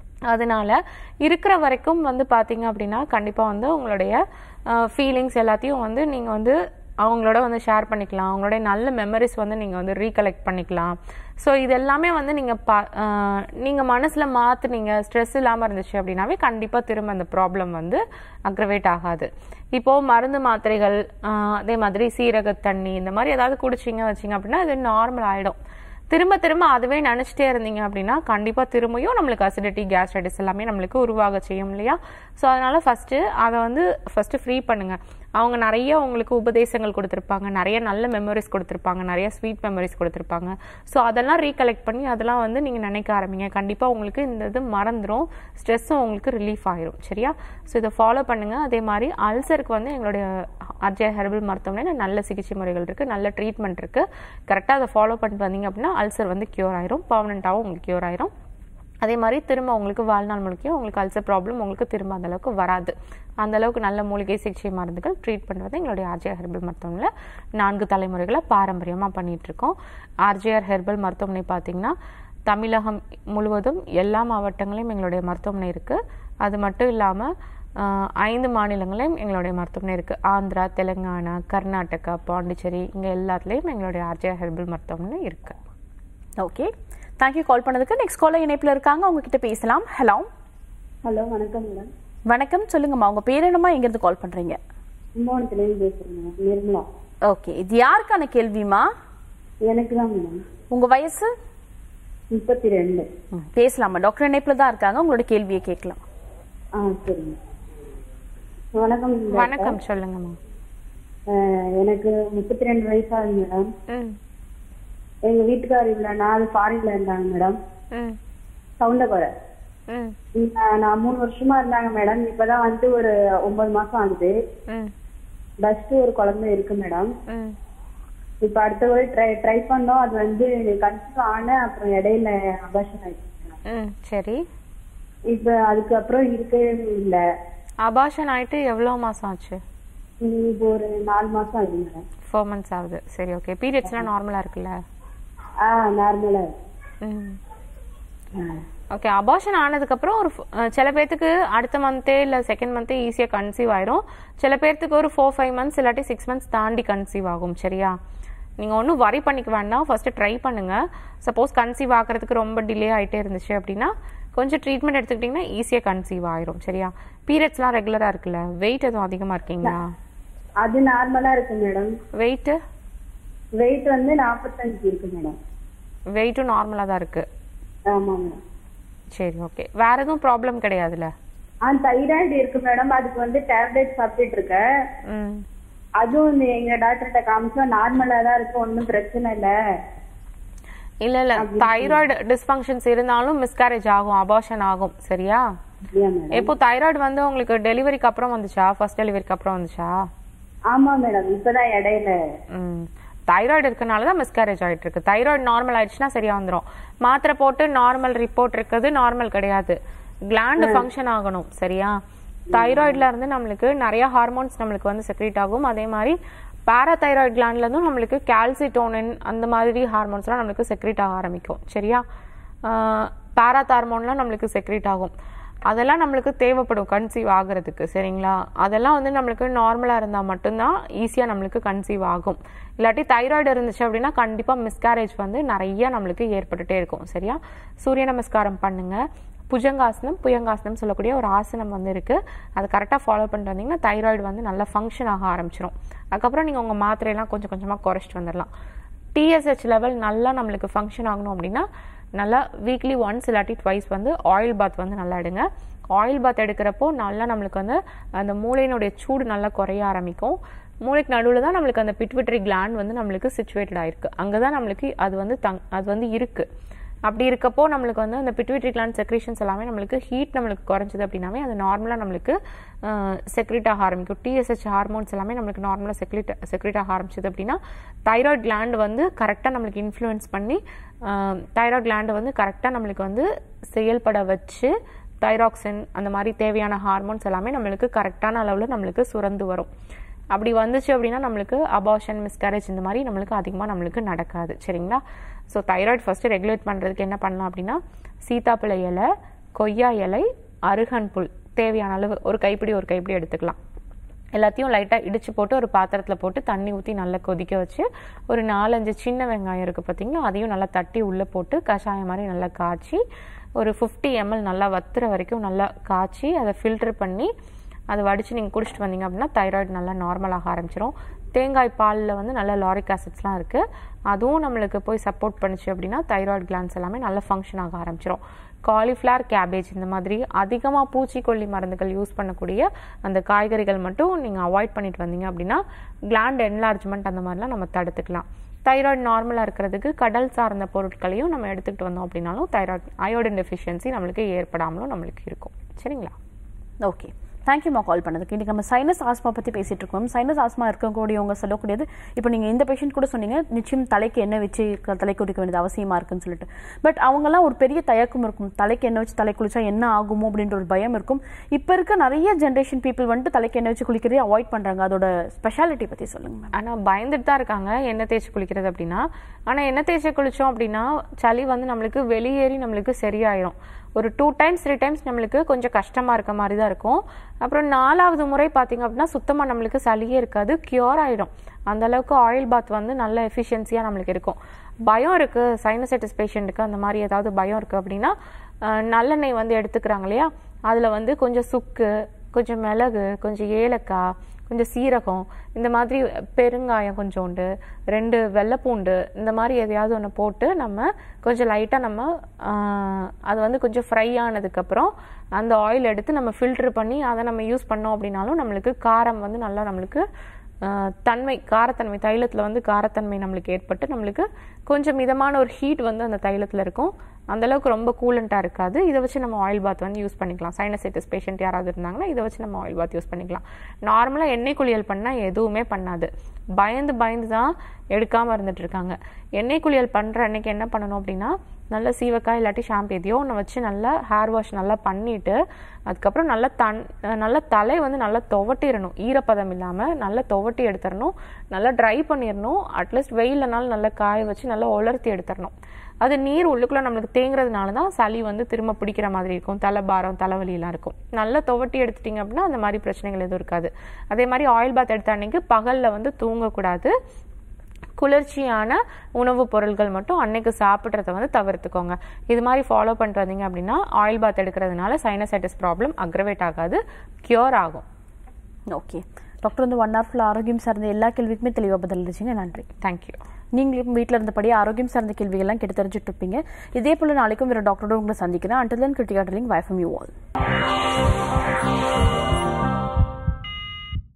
அதனால இருக்கிற வரைக்கும் வந்து பார்த்தீங்க அப்படின்னா கண்டிப்பாக வந்து உங்களுடைய ஃபீலிங்ஸ் எல்லாத்தையும் வந்து நீங்கள் வந்து அவங்களோட வந்து ஷேர் பண்ணிக்கலாம் அவங்களுடைய நல்ல மெமரிஸ் வந்து நீங்கள் வந்து ரீகலெக்ட் பண்ணிக்கலாம் ஸோ இது எல்லாமே வந்து நீங்கள் பா நீங்கள் மனசில் மாற்றுனீங்க ஸ்ட்ரெஸ் இல்லாமல் இருந்துச்சு அப்படின்னாவே கண்டிப்பாக திரும்ப அந்த ப்ராப்ளம் வந்து அக்ரவேட் ஆகாது இப்போது மருந்து மாத்திரைகள் ஆஹ் அதே மாதிரி சீரக தண்ணி இந்த மாதிரி ஏதாவது குடிச்சிங்க வச்சிங்க அப்படின்னா அது நார்மல் ஆகிடும் திரும்ப திரும்ப அதுவே நினச்சிட்டே இருந்தீங்க அப்படின்னா கண்டிப்பாக திரும்பியும் நம்மளுக்கு அசிடிட்டி கேஸ்ட்ரைட்டிஸ் எல்லாமே நம்மளுக்கு உருவாக செய்யும் இல்லையா ஸோ அதனால ஃபஸ்ட்டு அதை வந்து ஃபஸ்ட்டு ஃப்ரீ பண்ணுங்க அவங்க நிறைய உங்களுக்கு உபதேசங்கள் கொடுத்துருப்பாங்க நிறைய நல்ல மெமரிஸ் கொடுத்துருப்பாங்க நிறைய ஸ்வீட் மெமரிஸ் கொடுத்துருப்பாங்க ஸோ அதெல்லாம் ரீகலெக்ட் பண்ணி அதெல்லாம் வந்து நீங்கள் நினைக்க ஆரம்பிங்க கண்டிப்பாக உங்களுக்கு இந்த இது மறந்துடும் ஸ்ட்ரெஸ்ஸும் உங்களுக்கு ரிலீஃப் ஆயிரும் சரியா ஸோ இதை ஃபாலோ பண்ணுங்க அதே மாதிரி அல்சருக்கு வந்து எங்களுடைய அஜய் ஹெர்பல் மருத்துவமனையில் நல்ல சிகிச்சை முறைகள் இருக்குது நல்ல ட்ரீட்மெண்ட் இருக்குது கரெக்டாக அதை ஃபாலோ பண்ணிட்டு வந்தீங்க அப்படின்னா அல்சர் வந்து க்யூர் ஆயிரும் பர்மனெண்ட்டாகவும் உங்களுக்கு க்யூர் ஆயிரும் அதே மாதிரி திரும்ப உங்களுக்கு வாழ்நாள் முழுக்கையும் உங்களுக்கு அல்சர் ப்ராப்ளம் உங்களுக்கு திரும்ப அந்த அளவுக்கு வராது அந்த அளவுக்கு நல்ல மூலிகை சிகிச்சை மருந்துகள் ட்ரீட் பண்ணுறது எங்களுடைய ஆர்ஜிஆர் ஹெர்பல் மருத்துவமனையில் நான்கு தலைமுறைகளை பாரம்பரியமாக பண்ணிட்டு இருக்கோம் ஆர்ஜிஆர் ஹெர்பல் மருத்துவமனை பார்த்தீங்கன்னா தமிழகம் முழுவதும் எல்லா மாவட்டங்களையும் எங்களுடைய மருத்துவமனை இருக்குது அது மட்டும் இல்லாமல் ஆஹ், ஐந்து மாநிலங்களையும் எங்களுடைய மருத்துவமனை இருக்குது ஆந்திரா தெலுங்கானா கர்நாடகா பாண்டிச்சேரி இங்கே எல்லாத்துலேயும் எங்களுடைய ஆர்ஜிஆர் ஹெர்பல் மருத்துவமனை இருக்குது ஓகே தேங்க்யூ கால் பண்ணதுக்கு நெக்ஸ்ட் காலர் இணைப்பில் இருக்காங்க அவங்க கிட்ட பேசலாம் ஹலோ ஹலோ வணக்கம் மேடம் வணக்கம் சொல்லுங்கம்மா உங்க பேர் என்னம்மா எங்கிருந்து கால் பண்றீங்க கும்பகோணத்துலேருந்து பேசுறேன் மேடம் நிர்மலா ஓகே இது யாருக்கான கேள்விமா எனக்கு தான் மேடம் உங்க வயசு முப்பத்தி ரெண்டு ம், பேசலாமா டாக்டர் இணைப்பில் தான் இருக்காங்க உங்களோட கேள்வியை கேட்கலாம் ஆ சரிங்க வணக்கம் டாக்டர். வணக்கம் சொல்லுங்கம்மா அஹ், எனக்கு முப்பத்தி ரெண்டு வயசாகுது மேடம் ம் எங்க வீட்டுக்காரர் இல்ல நாலு ஃபாரின்ல இருந்தாங்க மேடம் ம் சவுண்டகுறை ம் நான் நான் மூணு வருஷமா இருந்தாங்க மேடம் இப்பதான் வந்து ஒரு ஒன்பது மாசம் ஆகுது ம் ஃபர்ஸ்ட் ஒரு குழந்தை இருக்கு மேடம் ம் இப்ப அடுத்த ஒரு ட்ரை ட்ரை பண்ணோம் அது வந்து கன்சீவ் ஆன அப்புறம் இடையில அபாஷன் ஆயிடுச்சு madam. ம் சரி இப்ப அதுக்கப்புறம் இருக்கவே இல்ல அபாஷன் ஆயிட்டு எவ்வளோ மாதம் ஆச்சு உம் இப்போ ஒரு நாலு மாசம் ஆகுது மேடம் ஃபோர் மந்த்ஸ் ஆகுது சரி ஓகே பீரியட்ஸ்லாம் நார்மலாக இருக்குல்ல ஆ நார்மலா ம் ஓகே அபாஷன் ஆனதுக்கப்புறம் ஒரு ஃப- அஹ் சில பேர்த்துக்கு அடுத்த மந்த்தே இல்லை செகண்ட் மந்த்தே ஈஸியாக கன்சீவ் ஆயிரும் சில பேர்த்துக்கு ஒரு ஃபோர் ஃபைவ் மந்த்ஸ் இல்லாட்டி சிக்ஸ் மந்த்ஸ் தாண்டி கன்சீவ் ஆகும் சரியா நீங்கள் ஒன்றும் வரி பண்ணிக்க வேண்டாம் ஃபர்ஸ்ட் ட்ரை பண்ணுங்க சப்போஸ் கன்சீவ் ஆகிறதுக்கு ரொம்ப டிலே ஆகிட்டே இருந்துச்சு அப்படின்னா கொஞ்சம் ட்ரீட்மெண்ட் எடுத்துக்கிட்டிங்கன்னா ஈஸியாக கன்சீவ் ஆயிரும் சரியா பீரியட்ஸ்லாம் ரெகுலராக இருக்குல்ல வெயிட் எதுவும் அதிகமாக இருக்கீங்களா அது நார்மலா இருக்கு மேடம் வெயிட்டு வெயிட் வந்து நாற்பத்தஞ்சு இருக்கு மேடம் வெயிட்டும் நார்மலாக தான் இருக்கு ஆமா மேடம் சரி ஓகே வேற எதுவும் ப்ராப்ளம் கிடையாதுல்ல ஆ தைராய்டு இருக்கு மேடம் அதுக்கு வந்து டேப்லெட் சாப்பிட்டுட்டு இருக்கேன் ம் அதுவும் இந்த எங்க டாக்டர்கிட்ட காமிச்சோம் நார்மலா தான் இருக்கு ஒன்றும் பிரச்சனை இல்லை இல்ல இல்ல தைராய்டு டிஸ்ஃபங்க்ஷன்ஸ் இருந்தாலும் மிஸ்கேரேஜ் ஆகும் அபார்ஷன் ஆகும் சரியா அப்படியா மேடம் இப்போ தைராய்டு வந்து உங்களுக்கு டெலிவரிக்கு அப்புறம் வந்துச்சா ஃபர்ஸ்ட் டெலிவரிக்கு அப்புறம் வந்துச்சா ஆமா மேடம் இப்பதான் இடையில ம் தைராய்டு இருக்கனால தான் மிஸ்கேரேஜ் ஆயிட்டு இருக்கு தைராய்டு நார்மல் ஆயிடுச்சுன்னா சரியா வந்துரும் மாத்திரை போட்டு நார்மல் ரிப்போர்ட் இருக்குது நார்மல் கிடையாது கிளாண்ட் ஃபங்க்ஷன் ஆகணும் சரியா தைராய்டுல இருந்து நம்மளுக்கு நிறைய ஹார்மோன்ஸ் நம்மளுக்கு வந்து செக்ரேட் ஆகும் அதே மாதிரி பாராதைராய்டு கிளாண்ட்ல இருந்தும் நம்மளுக்கு கால்சிட்டோனின் அந்த மாதிரி ஹார்மோன்ஸ்லாம் நம்மளுக்கு செக்ரேட் ஆக ஆரம்பிக்கும் சரியா பாராதார்மோன்லாம் நம்மளுக்கு செக்ரேட் ஆகும் அதெல்லாம் நம்மளுக்கு தேவைப்படும் கன்சீவ் ஆகுறதுக்கு சரிங்களா அதெல்லாம் வந்து நம்மளுக்கு நார்மலாக இருந்தால் மட்டும்தான் ஈஸியாக நம்மளுக்கு கன்சீவ் ஆகும் இல்லாட்டி தைராய்டு இருந்துச்சு அப்படின்னா கண்டிப்பாக மிஸ்கேரேஜ் வந்து நிறைய நம்மளுக்கு ஏற்பட்டுட்டே இருக்கும் சரியா சூரிய நமஸ்காரம் பண்ணுங்க புஜங்காசனம் புயங்காசனம் சொல்லக்கூடிய ஒரு ஆசனம் வந்து இருக்கு அதை கரெக்டாக ஃபாலோ பண்ணிட்டு வந்தீங்கன்னா தைராய்டு வந்து நல்லா ஃபங்க்ஷன் ஆக ஆரம்பிச்சிரும் அதுக்கப்புறம் நீங்கள் உங்கள் மாத்திரையெல்லாம் கொஞ்சம் கொஞ்சமாக குறைச்சிட்டு வந்துடலாம் டிஎஸ்ஹெச் லெவல் நல்லா நம்மளுக்கு ஃபங்க்ஷன் ஆகணும் அப்படின்னா நல்லா வீக்லி ஒன்ஸ் இல்லாட்டி ட்வைஸ் வந்து ஆயில் பாத் வந்து நல்லா எடுங்க ஆயில் பாத் எடுக்கிறப்போ நல்லா நம்மளுக்கு வந்து அந்த மூளையினுடைய சூடு நல்லா குறைய ஆரம்பிக்கும் மூளைக்கு நடுவில் தான் நம்மளுக்கு அந்த பிட்விட்டரி கிளாண்ட் வந்து நம்மளுக்கு சுச்சுவேட்டட் ஆயிருக்கு அங்கே தான் நம்மளுக்கு அது வந்து தங் அது வந்து இருக்கு அப்படி இருக்கப்போ நம்மளுக்கு வந்து அந்த பிட்விட்டரி கிளாண்ட் செக்ரேஷன்ஸ் எல்லாமே நம்மளுக்கு ஹீட் நம்மளுக்கு குறைஞ்சது அப்படின்னாவே அது நார்மலாக நம்மளுக்கு செக்ரேட் ஆக ஆரம்பிக்கும் டிஎஸ்ஹெச் ஹார்மோன்ஸ் எல்லாமே நம்மளுக்கு நார்மலாக செக்ரேட் செக்ரேட் ஆக ஆரம்பிச்சது அப்படின்னா தைராய்டு கிளாண்ட் வந்து கரெக்டாக நம்மளுக்கு இன்ஃப்ளூயன்ஸ் பண்ணி தைராய்டு கிளாண்டை வந்து கரெக்டாக நம்மளுக்கு வந்து செயல்பட வச்சு தைராக்சின் அந்த மாதிரி தேவையான ஹார்மோன்ஸ் எல்லாமே நம்மளுக்கு கரெக்டான அளவில் நம்மளுக்கு சுரந்து வரும் அப்படி வந்துச்சு அப்படின்னா நம்மளுக்கு அபார்ஷன் மிஸ்கேரேஜ் இந்த மாதிரி நம்மளுக்கு அதிகமாக நம்மளுக்கு நடக்காது சரிங்களா ஸோ தைராய்டு ஃபஸ்ட்டு ரெகுலேட் பண்ணுறதுக்கு என்ன பண்ணலாம் அப்படின்னா சீத்தாப்பழ இலை கொய்யா இலை அருகன் புல் தேவையான அளவு ஒரு கைப்பிடி ஒரு கைப்பிடி எடுத்துக்கலாம் எல்லாத்தையும் லைட்டாக இடிச்சு போட்டு ஒரு பாத்திரத்தில் போட்டு தண்ணி ஊற்றி நல்லா கொதிக்க வச்சு ஒரு நாலஞ்சு சின்ன வெங்காயம் இருக்குது பார்த்தீங்களா அதையும் நல்லா தட்டி உள்ளே போட்டு கஷாயம் மாதிரி நல்லா காய்ச்சி ஒரு ஃபிஃப்டி எம்எல் நல்லா வத்துற வரைக்கும் நல்லா காய்ச்சி அதை ஃபில்டர் பண்ணி அதை வடித்து நீங்கள் குடிச்சிட்டு வந்தீங்க அப்படின்னா தைராய்டு நல்லா நார்மலாக ஆரம்பிச்சிரும் தேங்காய் பாலில் வந்து நல்ல லாரிக் ஆசிட்ஸ்லாம் இருக்குது அதுவும் நம்மளுக்கு போய் சப்போர்ட் பண்ணுச்சு அப்படின்னா தைராய்டு கிளான்ஸ் எல்லாமே நல்லா ஃபங்க்ஷன் ஆக ஆரம்பிச்சிரும் காலிஃப்ளவர் கேபேஜ் இந்த மாதிரி அதிகமாக பூச்சிக்கொல்லி மருந்துகள் யூஸ் பண்ணக்கூடிய அந்த காய்கறிகள் மட்டும் நீங்கள் அவாய்ட் பண்ணிட்டு வந்தீங்க அப்படின்னா கிளாண்ட் என்லார்ஜ்மெண்ட் அந்த மாதிரிலாம் நம்ம தடுத்துக்கலாம் தைராய்டு நார்மலாக இருக்கிறதுக்கு கடல் சார்ந்த பொருட்களையும் நம்ம எடுத்துக்கிட்டு வந்தோம் அப்படின்னாலும் தைராய்டு அயோடின் டெஃபிஷியன்சி நம்மளுக்கு ஏற்படாமலும் நம்மளுக்கு இருக்கும் சரிங்களா ஓகே தேங்க்யூமா கால் பண்ணதுக்கு இன்னைக்கு நம்ம சைனஸ் ஆஸ்மா பத்தி பேசிட்டு இருக்கோம் சைனஸ் ஆஸ்மா இருக்கக்கூடியவங்க சொல்லக்கூடியது இப்போ நீங்க இந்த பேஷண்ட் கூட சொன்னீங்க நிச்சயம் தலைக்கு எண்ணெய் வச்சு க- தலை குடிக்க வேண்டியது அவசியமா இருக்குன்னு சொல்லிட்டு பட் அவங்கெல்லாம் ஒரு பெரிய தயக்கம் இருக்கும் தலைக்கு எண்ணெய் வச்சு தலை குளிச்சா என்ன ஆகுமோ அப்படின்ற ஒரு பயம் இருக்கும் இப்போ இருக்க நிறைய ஜென்ரேஷன் பீப்புள் வந்துட்டு தலைக்கு எண்ணெய் வச்சு குளிக்கிறதே அவாய்ட் பண்றாங்க அதோட ஸ்பெஷாலிட்டி பத்தி சொல்லுங்க மேம் ஆனால் பயந்துட்டு தான் இருக்காங்க எண்ணெய் தேய்ச்சி குளிக்கிறது அப்படின்னா ஆனால் எண்ணெய் தேய்ச்சி குளித்தோம் அப்படின்னா சளி வந்து நம்மளுக்கு வெளியேறி நம்மளுக்கு சரியாயிரும் ஒரு டூ டைம்ஸ் த்ரீ டைம்ஸ் நம்மளுக்கு கொஞ்சம் கஷ்டமாக இருக்க மாதிரி தான் இருக்கும் அப்புறம் நாலாவது முறை பார்த்தீங்க அப்படின்னா சுத்தமாக நம்மளுக்கு சளியே இருக்காது க்யூர் ஆயிடும் அந்த அளவுக்கு ஆயில் பாத் வந்து நல்ல எஃபிஷியன்சியாக நம்மளுக்கு இருக்கும் பயம் இருக்கு சைனசைட்டிஸ் பேஷண்ட்டுக்கு அந்த மாதிரி ஏதாவது பயம் இருக்கு அப்படின்னா அஹ், நல்லெண்ணெய் வந்து எடுத்துக்கிறாங்க இல்லையா அதில் வந்து கொஞ்சம் சுக்கு கொஞ்சம் மிளகு கொஞ்சம் ஏலக்காய் கொஞ்சம் சீரகம் இந்த மாதிரி பெருங்காயம் கொஞ்சோண்டு ரெண்டு வெள்ளைப்பூண்டு இந்த மாதிரி எதையாவது ஒன்று போட்டு நம்ம கொஞ்சம் லைட்டாக நம்ம ஆஹ், அது வந்து கொஞ்சம் ஃப்ரை ஆனதுக்கப்புறம் அந்த ஆயில் எடுத்து நம்ம ஃபில்டர் பண்ணி அதை நம்ம யூஸ் பண்ணோம் அப்படின்னாலும் நம்மளுக்கு காரம் வந்து நல்லா நம்மளுக்கு ஆஹ், தன்மை காரத்தன்மை தைலத்தில் வந்து காரத்தன்மை நம்மளுக்கு ஏற்பட்டு நம்மளுக்கு கொஞ்சம் மிதமான ஒரு ஹீட் வந்து அந்த தைலத்தில் இருக்கும் அந்த அளவுக்கு ரொம்ப கூலண்ட்டாக இருக்காது இதை வச்சு நம்ம ஆயில் பாத் வந்து யூஸ் பண்ணிக்கலாம் சைனசைட்டிஸ் பேஷண்ட் யாராவது இருந்தாங்கன்னா இதை வச்சு நம்ம ஆயில் பாத் யூஸ் பண்ணிக்கலாம் நார்மலாக எண்ணெய் குளியல் பண்ணால் எதுவுமே பண்ணாது பயந்து பயந்து தான் எடுக்காமல் இருந்துட்டு இருக்காங்க எண்ணெய் குளியல் பண்ணுற அன்னைக்கு என்ன பண்ணணும் அப்படின்னா நல்ல சீவக்காய் இல்லாட்டி ஷாம்பு எதையோ ஒன்று வச்சு நல்லா ஹேர் வாஷ் நல்லா பண்ணிட்டு அதுக்கப்புறம் நல்லா தன் நல்லா தலை வந்து நல்லா துவட்டிடணும் ஈரப்பதம் இல்லாமல் நல்லா துவட்டி எடுத்துடணும் நல்லா ட்ரை பண்ணிடணும் அட்லீஸ்ட் வெயிலனாலும் நல்லா காய வச்சு நல்லா உலர்த்தி எடுத்துடணும் அது நீர் உள்ளுக்குள்ள நம்மளுக்கு தேங்குறதுனால தான் சளி வந்து திரும்ப பிடிக்கிற மாதிரி இருக்கும் தலை பாரம் தலைவலியெல்லாம் இருக்கும் நல்லா துவட்டி எடுத்துட்டீங்க அப்படின்னா அந்த மாதிரி பிரச்சனைகள் எதுவும் இருக்காது அதே மாதிரி ஆயில் பாத் எடுத்த அன்னைக்கு பகலில் வந்து தூங்கக்கூடாது குளிர்ச்சியான உணவுப் பொருட்கள் மட்டும் அன்னைக்கு சாப்பிட்றத வந்து தவிர்த்துக்கோங்க இது மாதிரி ஃபாலோ பண்ணிட்டு வந்தீங்க அப்படின்னா ஆயில் பாத் எடுக்கிறதுனால சைனசைட்டிஸ் ப்ராப்ளம் அக்ரவேட் ஆகாது க்யூர் ஆகும் ஓகே டாக்டர் வந்து ஒன் ஹவர் ஃபுல் ஆரோக்கியம் சார்ந்த எல்லா கேள்விக்குமே தெளிவாக பதில் இருந்துச்சுங்க நன்றி தேங்க்யூ நீங்களும் வீட்டில் இருந்தபடியே ஆரோக்கியம் சார்ந்த கேள்விகள்லாம் கேட்டு தெரிஞ்சுட்டு இருப்பீங்க இதே போல நாளைக்கும் வேற டாக்டரோட உங்களை சந்திக்கிறேன் until then Kiruthika telling bye from you all